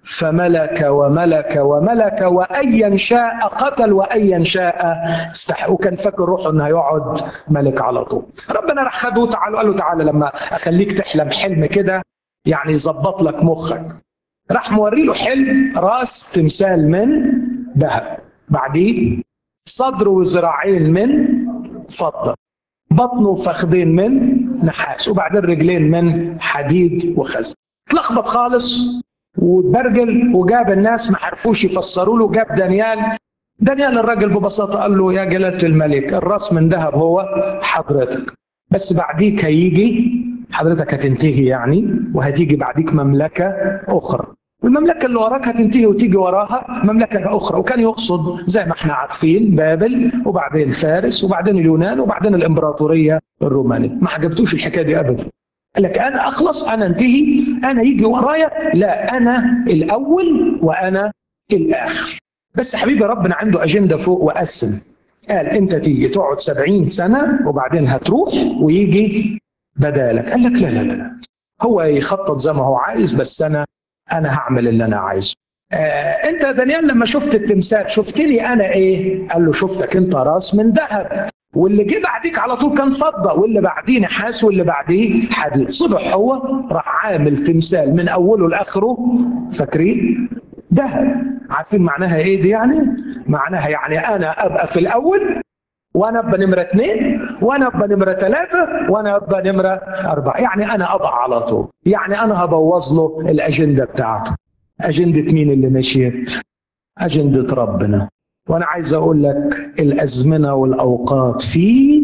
فملك وملك وملك وايا شاء قتل وايا شاء استحق وكان فاكر روحه انه هيقعد ملك على طول ربنا راح خده تعالى قال له تعالى لما اخليك تحلم حلم كده يعني يظبط لك مخك راح موري له حلم راس تمثال من ذهب بعديه صدر وذراعين من فضه بطنه وفخذين من نحاس وبعدين رجلين من حديد وخزن اتلخبط خالص واتبرجل وجاب الناس ما عرفوش يفسروا له جاب دانيال دانيال الراجل ببساطه قال له يا جلاله الملك الراس من ذهب هو حضرتك بس بعديك هيجي حضرتك هتنتهي يعني وهتيجي بعديك مملكه اخرى المملكة اللي وراك هتنتهي وتيجي وراها مملكة أخرى وكان يقصد زي ما احنا عارفين بابل وبعدين فارس وبعدين اليونان وبعدين الإمبراطورية الرومانية ما عجبتوش الحكاية دي أبدا قال لك أنا أخلص أنا انتهي أنا يجي ورايا لا أنا الأول وأنا الآخر بس حبيبي ربنا عنده أجندة فوق وقسم قال أنت تيجي تقعد سبعين سنة وبعدين هتروح ويجي بدالك قال لك لا لا لا هو يخطط زي ما هو عايز بس أنا انا هعمل اللي انا عايزه آه انت يا دانيال لما شفت التمثال شفتني انا ايه قال له شفتك انت راس من ذهب واللي جه بعديك على طول كان فضه واللي بعديه نحاس واللي بعديه حديد صبح هو راح عامل تمثال من اوله لاخره فاكرين ذهب عارفين معناها ايه دي يعني معناها يعني انا ابقى في الاول وانا ابقى نمره اثنين وانا ابقى نمره ثلاثه وانا ابقى نمره اربعه يعني انا ابقى على طول يعني انا هبوظ له الاجنده بتاعته اجنده مين اللي مشيت اجنده ربنا وانا عايز اقول لك الازمنه والاوقات في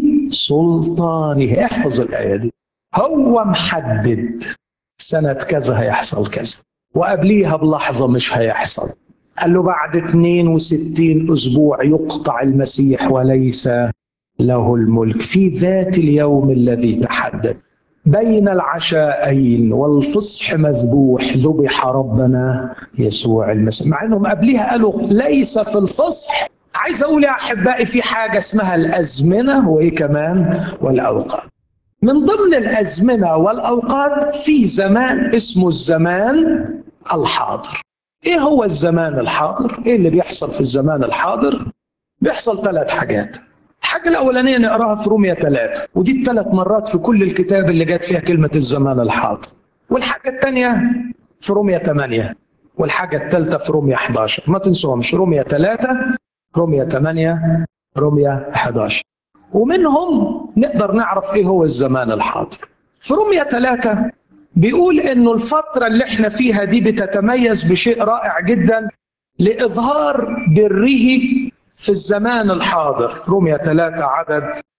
سلطانه احفظ الايه دي هو محدد سنه كذا هيحصل كذا وقبليها بلحظه مش هيحصل قال له بعد 62 اسبوع يقطع المسيح وليس له الملك في ذات اليوم الذي تحدد بين العشاءين والفصح مذبوح ذبح ربنا يسوع المسيح مع انهم قبلها قالوا ليس في الفصح عايز اقول يا احبائي في حاجه اسمها الازمنه وايه كمان والاوقات من ضمن الازمنه والاوقات في زمان اسمه الزمان الحاضر ايه هو الزمان الحاضر؟ ايه اللي بيحصل في الزمان الحاضر؟ بيحصل ثلاث حاجات. الحاجة الأولانية نقراها في رومية ثلاثة ودي الثلاث مرات في كل الكتاب اللي جت فيها كلمة الزمان الحاضر. والحاجة الثانية في رومية ثمانية والحاجة الثالثة في رومية 11 ما تنسوهمش رومية ثلاثة رومية ثمانية رومية 11 ومنهم نقدر نعرف ايه هو الزمان الحاضر. في رومية ثلاثة بيقول انه الفترة اللي احنا فيها دي بتتميز بشيء رائع جدا لإظهار بره في الزمان الحاضر رومية 3 عدد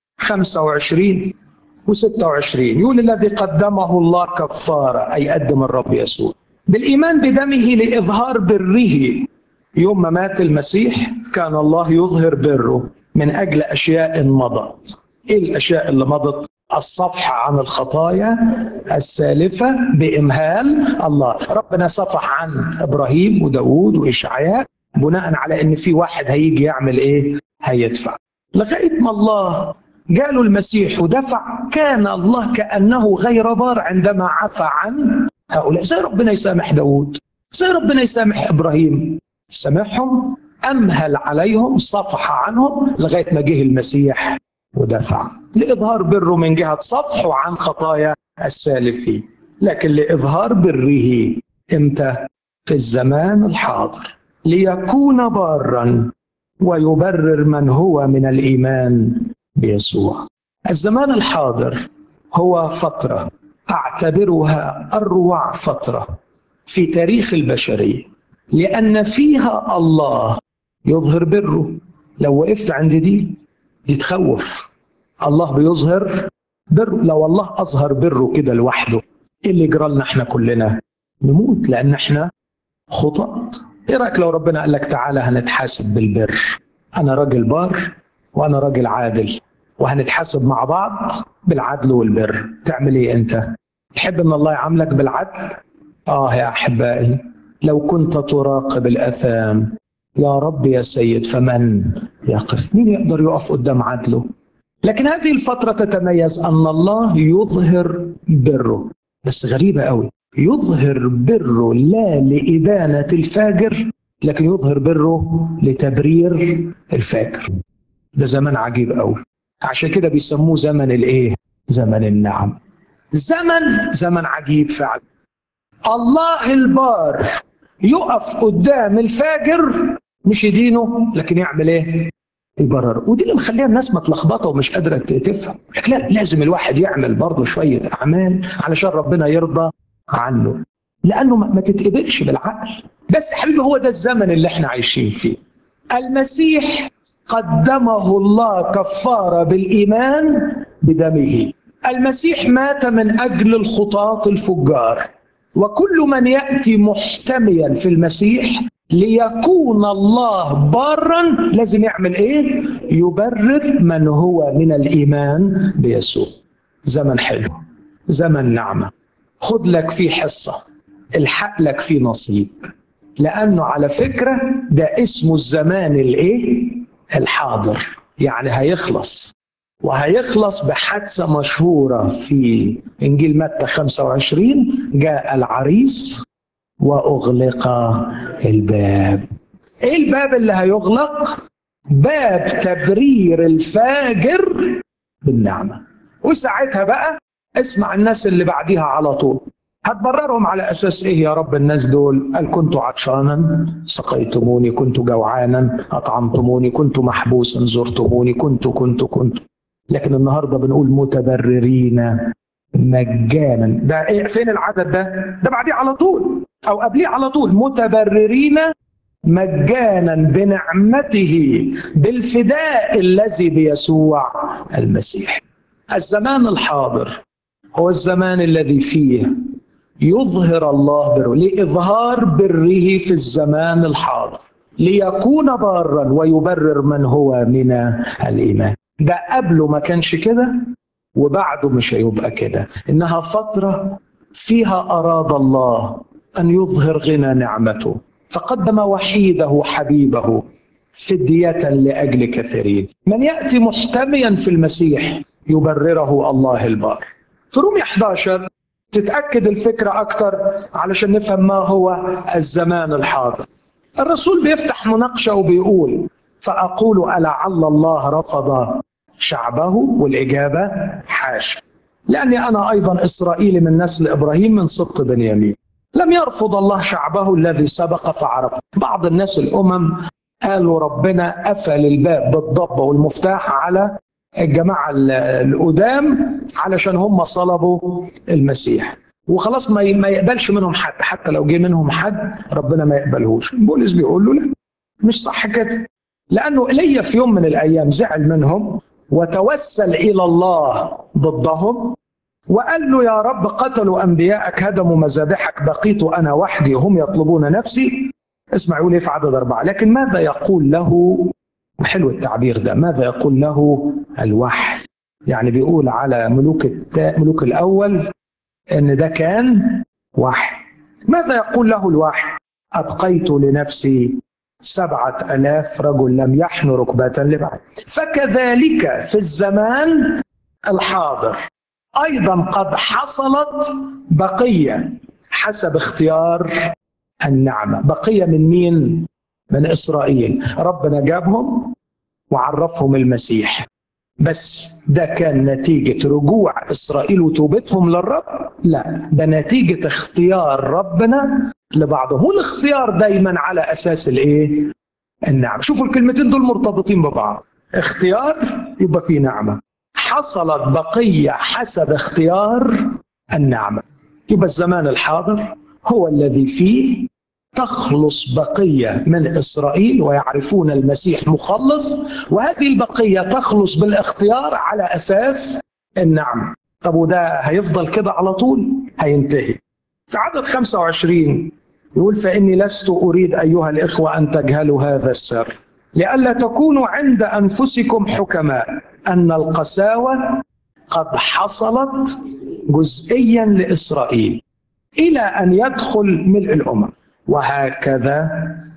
25 و26 يقول الذي قدمه الله كفارة أي قدم الرب يسوع بالإيمان بدمه لإظهار بره يوم ما مات المسيح كان الله يظهر بره من أجل أشياء مضت إيه الأشياء اللي مضت الصفح عن الخطايا السالفة بإمهال الله ربنا صفح عن إبراهيم وداود وإشعياء بناء على أن في واحد هيجي يعمل إيه هيدفع لغاية ما الله جاله المسيح ودفع كان الله كأنه غير بار عندما عفى عن هؤلاء زي ربنا يسامح داود زي ربنا يسامح إبراهيم سامحهم أمهل عليهم صفح عنهم لغاية ما جه المسيح ودفع لإظهار بره من جهة صفحه عن خطايا السالفين لكن لإظهار بره إمتى؟ في الزمان الحاضر ليكون بارا ويبرر من هو من الإيمان بيسوع الزمان الحاضر هو فترة أعتبرها أروع فترة في تاريخ البشرية لأن فيها الله يظهر بره لو وقفت عند دي دي تخوف الله بيظهر بره لو الله اظهر بره كده لوحده ايه اللي جرى لنا احنا كلنا نموت لان احنا خطاة ايه رايك لو ربنا قال لك تعالى هنتحاسب بالبر انا راجل بار وانا راجل عادل وهنتحاسب مع بعض بالعدل والبر تعمل ايه انت تحب ان الله يعاملك بالعدل اه يا احبائي لو كنت تراقب الاثام يا رب يا سيد فمن يقف مين يقدر يقف قدام عدله لكن هذه الفترة تتميز أن الله يظهر بره بس غريبة قوي يظهر بره لا لإدانة الفاجر لكن يظهر بره لتبرير الفاجر ده زمان عجيب قوي عشان كده بيسموه زمن الايه زمن النعم زمن زمن عجيب فعلا الله البار يقف قدام الفاجر مش يدينه لكن يعمل ايه يبرر ودي اللي مخليها الناس متلخبطه ومش قادره تفهم لكن لا لازم الواحد يعمل برضه شويه اعمال علشان ربنا يرضى عنه لانه ما تتقبلش بالعقل بس حبيبي هو ده الزمن اللي احنا عايشين فيه المسيح قدمه الله كفاره بالايمان بدمه المسيح مات من اجل الخطاة الفجار وكل من ياتي محتميا في المسيح ليكون الله بارا لازم يعمل ايه يبرر من هو من الايمان بيسوع زمن حلو زمن نعمه خد لك فيه حصه الحق لك فيه نصيب لانه على فكره ده اسمه الزمان الايه الحاضر يعني هيخلص وهيخلص بحادثه مشهوره في انجيل متى 25 جاء العريس واغلق الباب ايه الباب اللي هيغلق باب تبرير الفاجر بالنعمه وساعتها بقى اسمع الناس اللي بعديها على طول هتبررهم على اساس ايه يا رب الناس دول قال كنت عطشانا سقيتموني كنت جوعانا اطعمتموني كنت محبوسا زرتموني كنت كنت كنت لكن النهارده بنقول متبررين مجانا ده إيه فين العدد ده ده بعديه على طول او قبليه على طول متبررين مجانا بنعمته بالفداء الذي بيسوع المسيح الزمان الحاضر هو الزمان الذي فيه يظهر الله بره لإظهار بره في الزمان الحاضر ليكون بارا ويبرر من هو من الإيمان ده قبله ما كانش كده وبعده مش هيبقى كده إنها فترة فيها أراد الله أن يظهر غنى نعمته فقدم وحيده حبيبه فدية لأجل كثيرين من يأتي محتميا في المسيح يبرره الله البار في رومية 11 تتأكد الفكرة أكتر علشان نفهم ما هو الزمان الحاضر الرسول بيفتح مناقشة وبيقول فأقول ألعل الله رفض شعبه والإجابة حاشا لأني أنا أيضا إسرائيلي من نسل إبراهيم من سبط بنيامين لم يرفض الله شعبه الذي سبق فعرف بعض الناس الأمم قالوا ربنا قفل الباب بالضبة والمفتاح على الجماعة القدام علشان هم صلبوا المسيح وخلاص ما ما يقبلش منهم حد حتى لو جه منهم حد ربنا ما يقبلهوش بولس بيقول له لا مش صح كده لانه ايليا في يوم من الايام زعل منهم وتوسل الى الله ضدهم وقال له يا رب قتلوا انبياءك هدموا مذابحك بقيت انا وحدي وهم يطلبون نفسي اسمع يقول ايه في عدد اربعه لكن ماذا يقول له حلو التعبير ده ماذا يقول له الوحي يعني بيقول على ملوك التا... ملوك الاول ان ده كان وحي ماذا يقول له الوحي ابقيت لنفسي سبعة ألاف رجل لم يحن ركبة لبعض فكذلك في الزمان الحاضر أيضا قد حصلت بقية حسب اختيار النعمة بقية من مين؟ من إسرائيل ربنا جابهم وعرفهم المسيح بس ده كان نتيجة رجوع إسرائيل وتوبتهم للرب لا ده نتيجة اختيار ربنا لبعضهم والاختيار دايما على أساس الإيه النعمة شوفوا الكلمتين دول مرتبطين ببعض اختيار يبقى فيه نعمة حصلت بقية حسب اختيار النعمة يبقى الزمان الحاضر هو الذي فيه تخلص بقية من إسرائيل ويعرفون المسيح مخلص وهذه البقية تخلص بالاختيار على أساس النعمة طب وده هيفضل كده على طول هينتهي في عدد 25 يقول فإني لست أريد أيها الإخوة أن تجهلوا هذا السر لئلا تكونوا عند أنفسكم حكماء أن القساوة قد حصلت جزئيا لإسرائيل إلى أن يدخل ملء الأمم وهكذا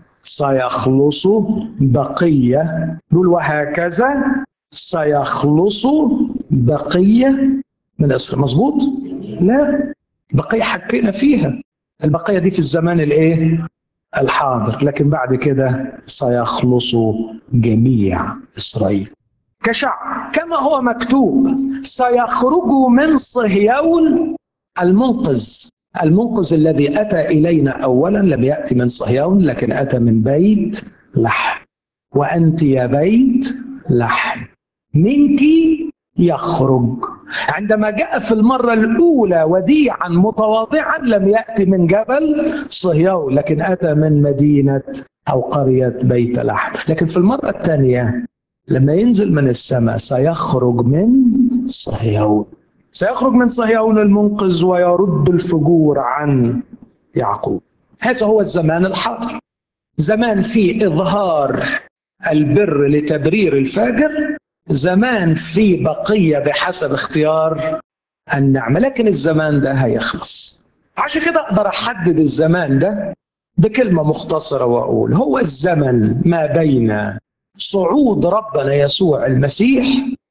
سيخلص بقية دول وهكذا سيخلص بقية من إسرائيل مظبوط؟ لا البقية حكينا فيها البقية دي في الزمان الايه الحاضر لكن بعد كده سيخلص جميع إسرائيل كشعب كما هو مكتوب سيخرج من صهيون المنقذ المنقذ الذي أتى إلينا أولا لم يأتي من صهيون لكن أتى من بيت لحم وأنت يا بيت لحم منك يخرج عندما جاء في المرة الأولى وديعا متواضعا لم يأتي من جبل صهيون لكن أتى من مدينة أو قرية بيت لحم لكن في المرة الثانية لما ينزل من السماء سيخرج من صهيون سيخرج من صهيون المنقذ ويرد الفجور عن يعقوب هذا هو الزمان الحاضر زمان فيه إظهار البر لتبرير الفاجر زمان في بقية بحسب اختيار النعمة لكن الزمان ده هيخلص عشان كده أقدر أحدد الزمان ده بكلمة مختصرة وأقول هو الزمن ما بين صعود ربنا يسوع المسيح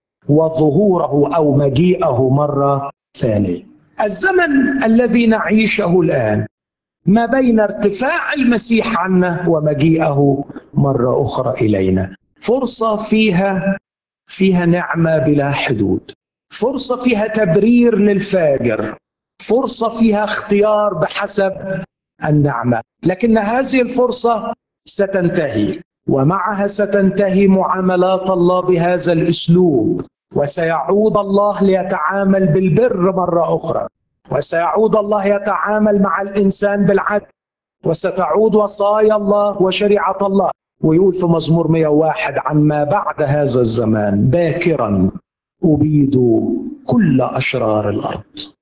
وظهوره أو مجيئه مرة ثانية الزمن الذي نعيشه الآن ما بين ارتفاع المسيح عنا ومجيئه مرة أخرى إلينا فرصة فيها فيها نعمة بلا حدود فرصة فيها تبرير للفاجر فرصة فيها اختيار بحسب النعمة لكن هذه الفرصة ستنتهي ومعها ستنتهي معاملات الله بهذا الاسلوب وسيعود الله ليتعامل بالبر مره اخرى وسيعود الله يتعامل مع الانسان بالعدل وستعود وصايا الله وشريعه الله ويقول في مزمور 101 عما بعد هذا الزمان باكرا أبيد كل أشرار الأرض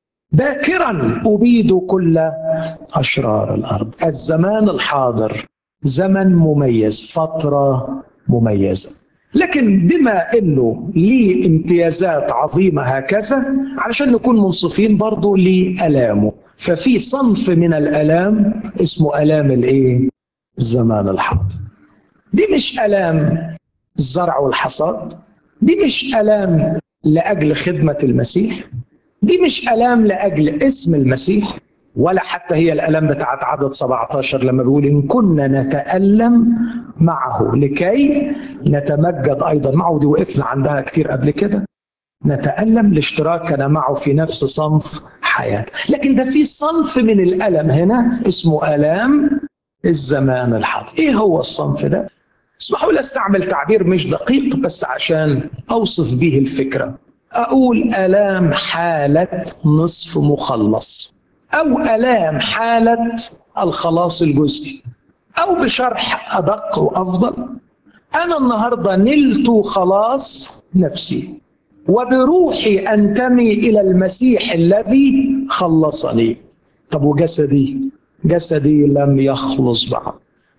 باكرا أبيد كل أشرار الأرض الزمان الحاضر زمن مميز فترة مميزة لكن بما انه ليه امتيازات عظيمه هكذا علشان نكون منصفين برضه لالامه ففي صنف من الالام اسمه الام الايه؟ الزمان الحاضر دي مش الام الزرع والحصاد دي مش الام لاجل خدمه المسيح دي مش الام لاجل اسم المسيح ولا حتى هي الالم بتاعت عدد 17 لما بيقول ان كنا نتالم معه لكي نتمجد ايضا معه دي وقفنا عندها كتير قبل كده نتالم لاشتراكنا معه في نفس صنف حياه لكن ده في صنف من الالم هنا اسمه الام الزمان الحاضر ايه هو الصنف ده اسمحوا لي استعمل تعبير مش دقيق بس عشان اوصف به الفكره اقول الام حاله نصف مخلص أو ألام حالة الخلاص الجزئي أو بشرح أدق وأفضل أنا النهاردة نلت خلاص نفسي وبروحي أنتمي إلى المسيح الذي خلصني طب وجسدي جسدي لم يخلص بعد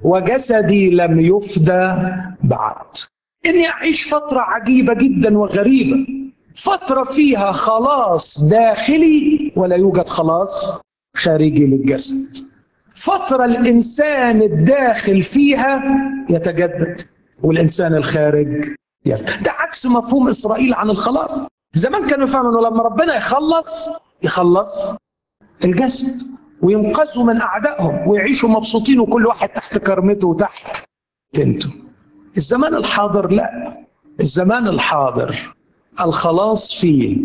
وجسدي لم يفدى بعد إني أعيش فترة عجيبة جدا وغريبة فترة فيها خلاص داخلي ولا يوجد خلاص خارجي للجسد فترة الإنسان الداخل فيها يتجدد والإنسان الخارج يتجدد. ده عكس مفهوم إسرائيل عن الخلاص زمان كانوا يفهموا أنه لما ربنا يخلص يخلص الجسد وينقذوا من أعدائهم ويعيشوا مبسوطين وكل واحد تحت كرمته وتحت تنته الزمان الحاضر لا الزمان الحاضر الخلاص فيه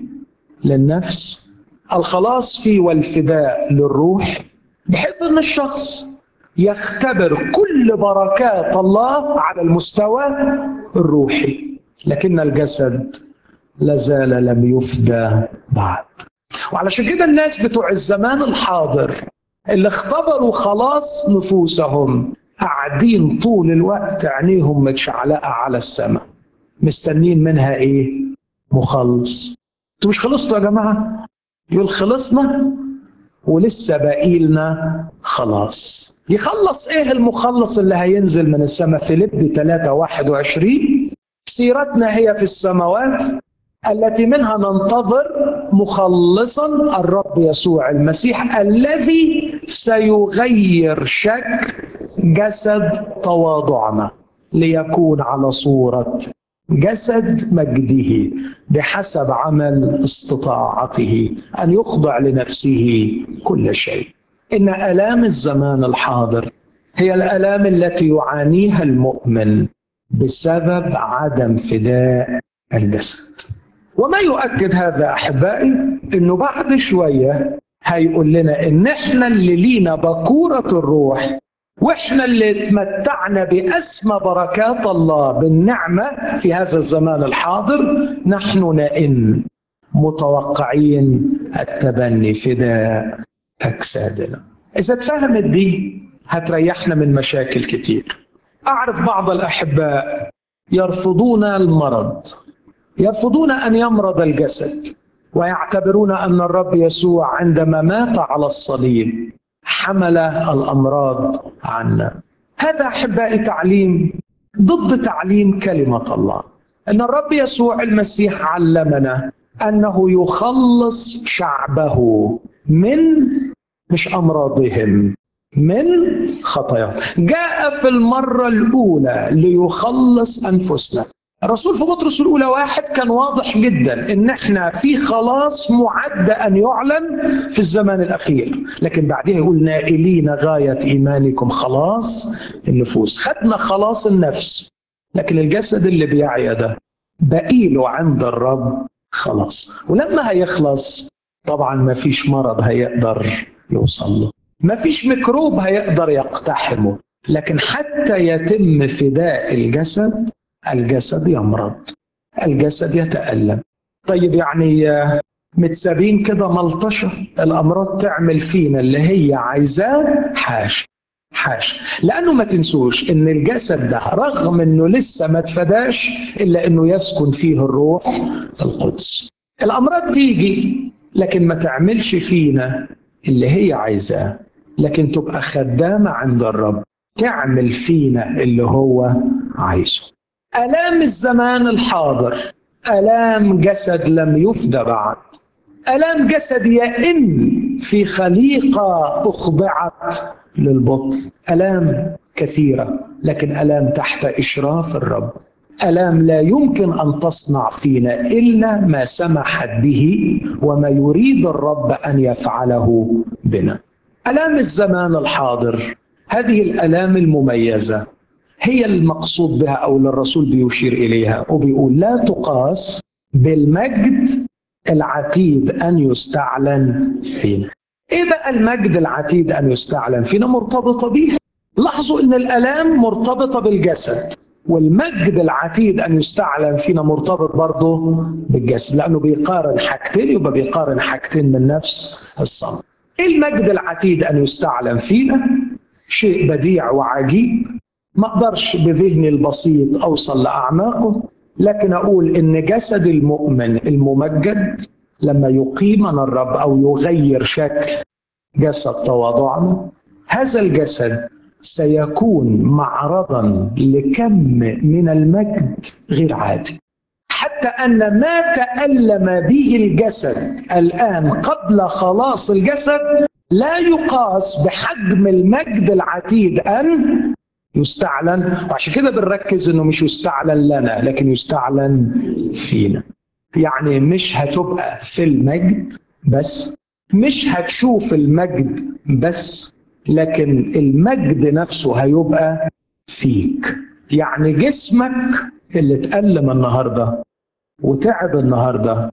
للنفس الخلاص فيه والفداء للروح بحيث ان الشخص يختبر كل بركات الله على المستوى الروحي لكن الجسد لازال لم يفدى بعد وعلشان كده الناس بتوع الزمان الحاضر اللي اختبروا خلاص نفوسهم قاعدين طول الوقت عينيهم متشعلقه على السماء مستنين منها ايه مخلص انتوا مش خلصتوا يا جماعه يقول خلصنا ولسه باقي لنا خلاص يخلص ايه المخلص اللي هينزل من السماء فيليب 3 21 سيرتنا هي في السماوات التي منها ننتظر مخلصا الرب يسوع المسيح الذي سيغير شكل جسد تواضعنا ليكون على صورة جسد مجده بحسب عمل استطاعته ان يخضع لنفسه كل شيء ان الام الزمان الحاضر هي الالام التي يعانيها المؤمن بسبب عدم فداء الجسد وما يؤكد هذا احبائي انه بعد شويه هيقول لنا ان احنا اللي لينا بكوره الروح واحنا اللي اتمتعنا باسمى بركات الله بالنعمه في هذا الزمان الحاضر نحن نئن متوقعين التبني فداء اجسادنا اذا اتفهمت دي هتريحنا من مشاكل كتير اعرف بعض الاحباء يرفضون المرض يرفضون ان يمرض الجسد ويعتبرون ان الرب يسوع عندما مات على الصليب حمل الامراض عنا هذا احبائي تعليم ضد تعليم كلمه الله ان الرب يسوع المسيح علمنا انه يخلص شعبه من مش امراضهم من خطاياهم جاء في المره الاولى ليخلص انفسنا الرسول في بطرس الاولى واحد كان واضح جدا ان احنا في خلاص معد ان يعلن في الزمان الاخير لكن بعدها يقول نائلين غايه ايمانكم خلاص النفوس خدنا خلاص النفس لكن الجسد اللي بيعيا ده بقيله عند الرب خلاص ولما هيخلص طبعا ما فيش مرض هيقدر يوصل له ما فيش ميكروب هيقدر يقتحمه لكن حتى يتم فداء الجسد الجسد يمرض الجسد يتألم طيب يعني متسابين كده ملطشة الأمراض تعمل فينا اللي هي عايزاه حاش حاش لأنه ما تنسوش إن الجسد ده رغم إنه لسه ما اتفداش إلا إنه يسكن فيه الروح القدس الأمراض تيجي لكن ما تعملش فينا اللي هي عايزاه لكن تبقى خدامة عند الرب تعمل فينا اللي هو عايزه آلام الزمان الحاضر آلام جسد لم يفدى بعد آلام جسد يئن في خليقة أخضعت للبطل آلام كثيرة لكن آلام تحت إشراف الرب آلام لا يمكن أن تصنع فينا إلا ما سمحت به وما يريد الرب أن يفعله بنا آلام الزمان الحاضر هذه الآلام المميزة هي المقصود بها او اللي الرسول بيشير اليها وبيقول لا تقاس بالمجد العتيد ان يستعلن فينا. ايه بقى المجد العتيد ان يستعلن فينا مرتبطه بيها. لاحظوا ان الالام مرتبطه بالجسد والمجد العتيد ان يستعلن فينا مرتبط برضه بالجسد لانه بيقارن حاجتين يبقى بيقارن حاجتين من نفس الصنف. ايه المجد العتيد ان يستعلن فينا؟ شيء بديع وعجيب ما اقدرش بذهني البسيط اوصل لاعماقه لكن اقول ان جسد المؤمن الممجد لما يقيمنا الرب او يغير شكل جسد تواضعنا هذا الجسد سيكون معرضا لكم من المجد غير عادي حتى ان ما تالم به الجسد الان قبل خلاص الجسد لا يقاس بحجم المجد العتيد ان يستعلن وعشان كده بنركز انه مش يستعلن لنا لكن يستعلن فينا يعني مش هتبقى في المجد بس مش هتشوف المجد بس لكن المجد نفسه هيبقى فيك يعني جسمك اللي اتألم النهارده وتعب النهارده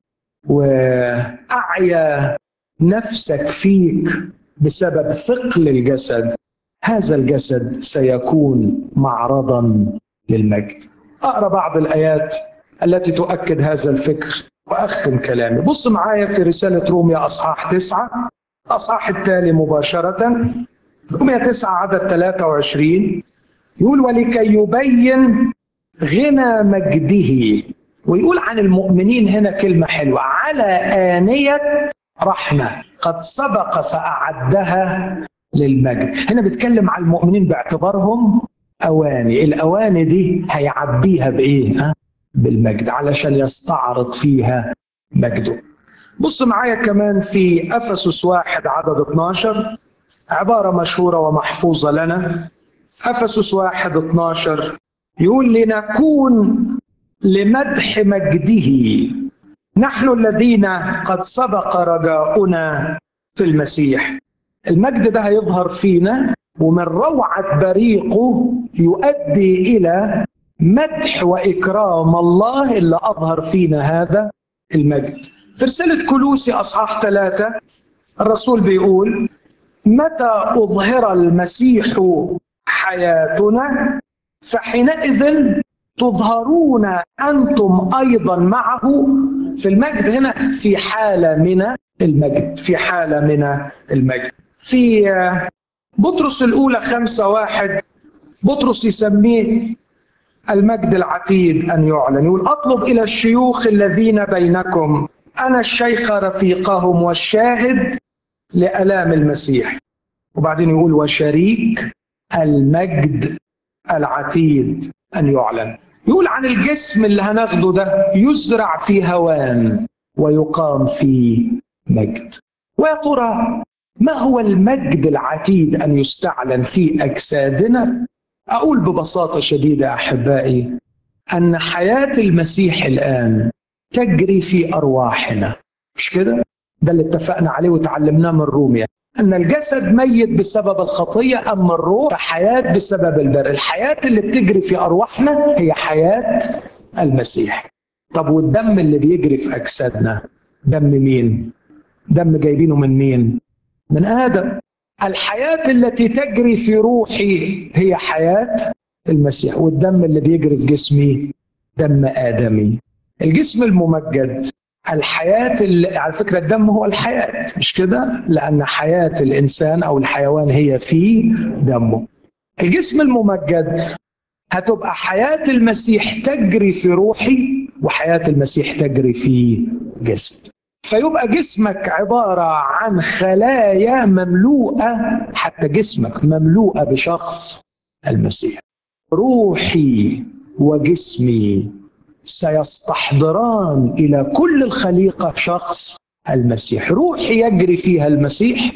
وأعيا نفسك فيك بسبب ثقل الجسد هذا الجسد سيكون معرضا للمجد اقرا بعض الايات التي تؤكد هذا الفكر واختم كلامي بص معايا في رساله روميا اصحاح تسعة اصحاح التالي مباشره روميا تسعة عدد 23 يقول ولكي يبين غنى مجده ويقول عن المؤمنين هنا كلمه حلوه على انيه رحمه قد سبق فاعدها للمجد هنا بيتكلم على المؤمنين باعتبارهم اواني الاواني دي هيعبيها بايه ها؟ بالمجد علشان يستعرض فيها مجده بص معايا كمان في افسس واحد عدد 12 عبارة مشهورة ومحفوظة لنا افسس واحد 12 يقول لنكون لمدح مجده نحن الذين قد سبق رجاؤنا في المسيح المجد ده هيظهر فينا ومن روعة بريقه يؤدي إلى مدح وإكرام الله اللي أظهر فينا هذا المجد في رسالة كلوسي أصحاح ثلاثة الرسول بيقول متى أظهر المسيح حياتنا فحينئذ تظهرون أنتم أيضا معه في المجد هنا في حالة من المجد في حالة من المجد في بطرس الأولى خمسة واحد بطرس يسميه المجد العتيد أن يعلن يقول أطلب إلى الشيوخ الذين بينكم أنا الشيخ رفيقهم والشاهد لألام المسيح وبعدين يقول وشريك المجد العتيد أن يعلن يقول عن الجسم اللي هناخده ده يزرع في هوان ويقام في مجد ويا ترى ما هو المجد العتيد أن يستعلن في أجسادنا أقول ببساطة شديدة أحبائي أن حياة المسيح الآن تجري في أرواحنا مش كده؟ ده اللي اتفقنا عليه وتعلمناه من روميا أن الجسد ميت بسبب الخطية أما الروح فحياة بسبب البر الحياة اللي بتجري في أرواحنا هي حياة المسيح طب والدم اللي بيجري في أجسادنا دم مين؟ دم جايبينه من مين؟ من آدم الحياة التي تجري في روحي هي حياة المسيح والدم اللي بيجري في جسمي دم آدمي الجسم الممجد الحياة اللي على فكرة الدم هو الحياة مش كده لأن حياة الإنسان أو الحيوان هي في دمه الجسم الممجد هتبقى حياة المسيح تجري في روحي وحياة المسيح تجري في جسد فيبقى جسمك عبارة عن خلايا مملوءة حتى جسمك مملوءة بشخص المسيح روحي وجسمي سيستحضران إلى كل الخليقة شخص المسيح روحي يجري فيها المسيح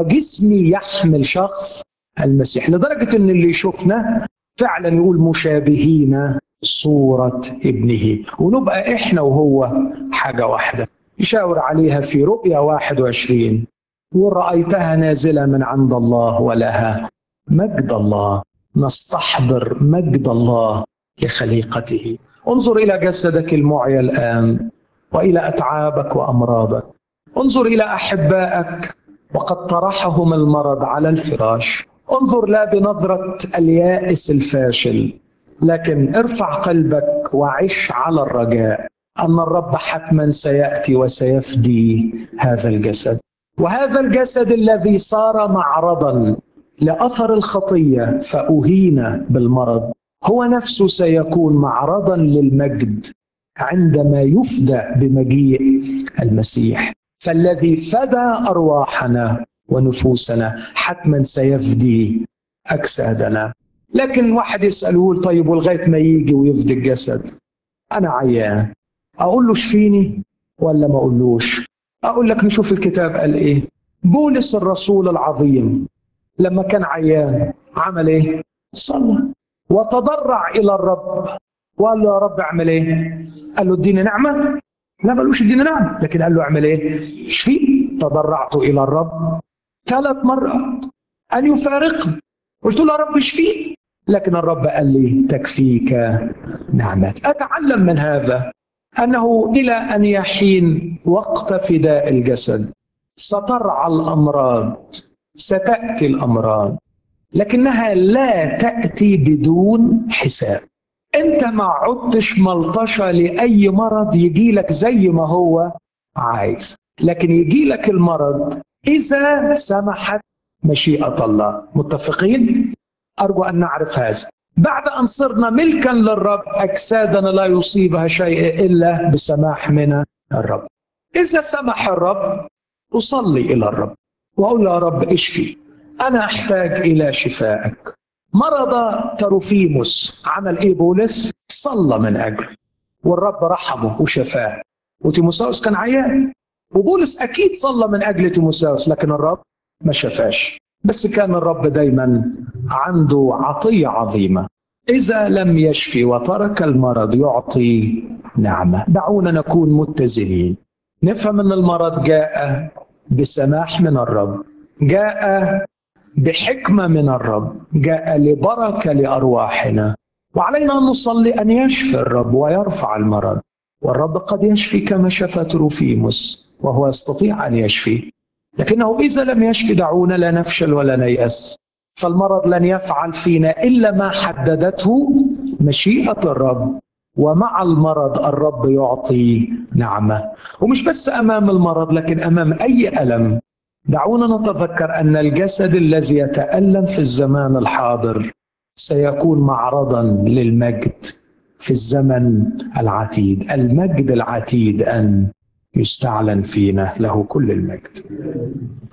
وجسمي يحمل شخص المسيح لدرجة أن اللي يشوفنا فعلا يقول مشابهين صورة ابنه ونبقى إحنا وهو حاجة واحدة يشاور عليها في رؤيا 21 ورأيتها نازلة من عند الله ولها مجد الله نستحضر مجد الله لخليقته انظر إلى جسدك المعيا الآن وإلى أتعابك وأمراضك انظر إلى أحبائك وقد طرحهم المرض على الفراش انظر لا بنظرة اليائس الفاشل لكن ارفع قلبك وعش على الرجاء أن الرب حتما سيأتي وسيفدي هذا الجسد وهذا الجسد الذي صار معرضا لأثر الخطية فأهين بالمرض هو نفسه سيكون معرضا للمجد عندما يفدى بمجيء المسيح فالذي فدى أرواحنا ونفوسنا حتما سيفدي أجسادنا لكن واحد يسأل يقول طيب ولغاية ما يجي ويفدي الجسد أنا عيان اقول له شفيني ولا ما اقولوش اقول لك نشوف الكتاب قال ايه بولس الرسول العظيم لما كان عيان عمل ايه صلى وتضرع الى الرب وقال له يا رب اعمل ايه قال له اديني نعمه لا ملوش اديني نعمه لكن قال له اعمل ايه شفي تضرعت الى الرب ثلاث مرات ان يفارقني قلت له يا رب اشفي لكن الرب قال لي تكفيك نعمت اتعلم من هذا انه الى ان يحين وقت فداء الجسد سترعى الامراض ستاتي الامراض لكنها لا تاتي بدون حساب انت ما عدتش ملطشه لاي مرض يجي لك زي ما هو عايز لكن يجي لك المرض اذا سمحت مشيئه الله متفقين ارجو ان نعرف هذا بعد أن صرنا ملكا للرب أجسادنا لا يصيبها شيء إلا بسماح من الرب إذا سمح الرب أصلي إلى الرب وأقول يا رب اشفي أنا أحتاج إلى شفائك مرض تروفيموس عمل إيه بولس صلى من أجله والرب رحمه وشفاه وتيموساوس كان عيان وبولس أكيد صلى من أجل تيموساوس لكن الرب ما شفاش بس كان الرب دايما عنده عطية عظيمة إذا لم يشفي وترك المرض يعطي نعمة دعونا نكون متزنين نفهم أن المرض جاء بسماح من الرب جاء بحكمة من الرب جاء لبركة لأرواحنا وعلينا أن نصلي أن يشفي الرب ويرفع المرض والرب قد يشفي كما شفى تروفيموس وهو يستطيع أن يشفي لكنه إذا لم يشفي دعونا لا نفشل ولا نيأس فالمرض لن يفعل فينا إلا ما حددته مشيئة الرب ومع المرض الرب يعطي نعمة ومش بس أمام المرض لكن أمام أي ألم دعونا نتذكر أن الجسد الذي يتألم في الزمان الحاضر سيكون معرضا للمجد في الزمن العتيد المجد العتيد أن يستعلن فينا له كل المجد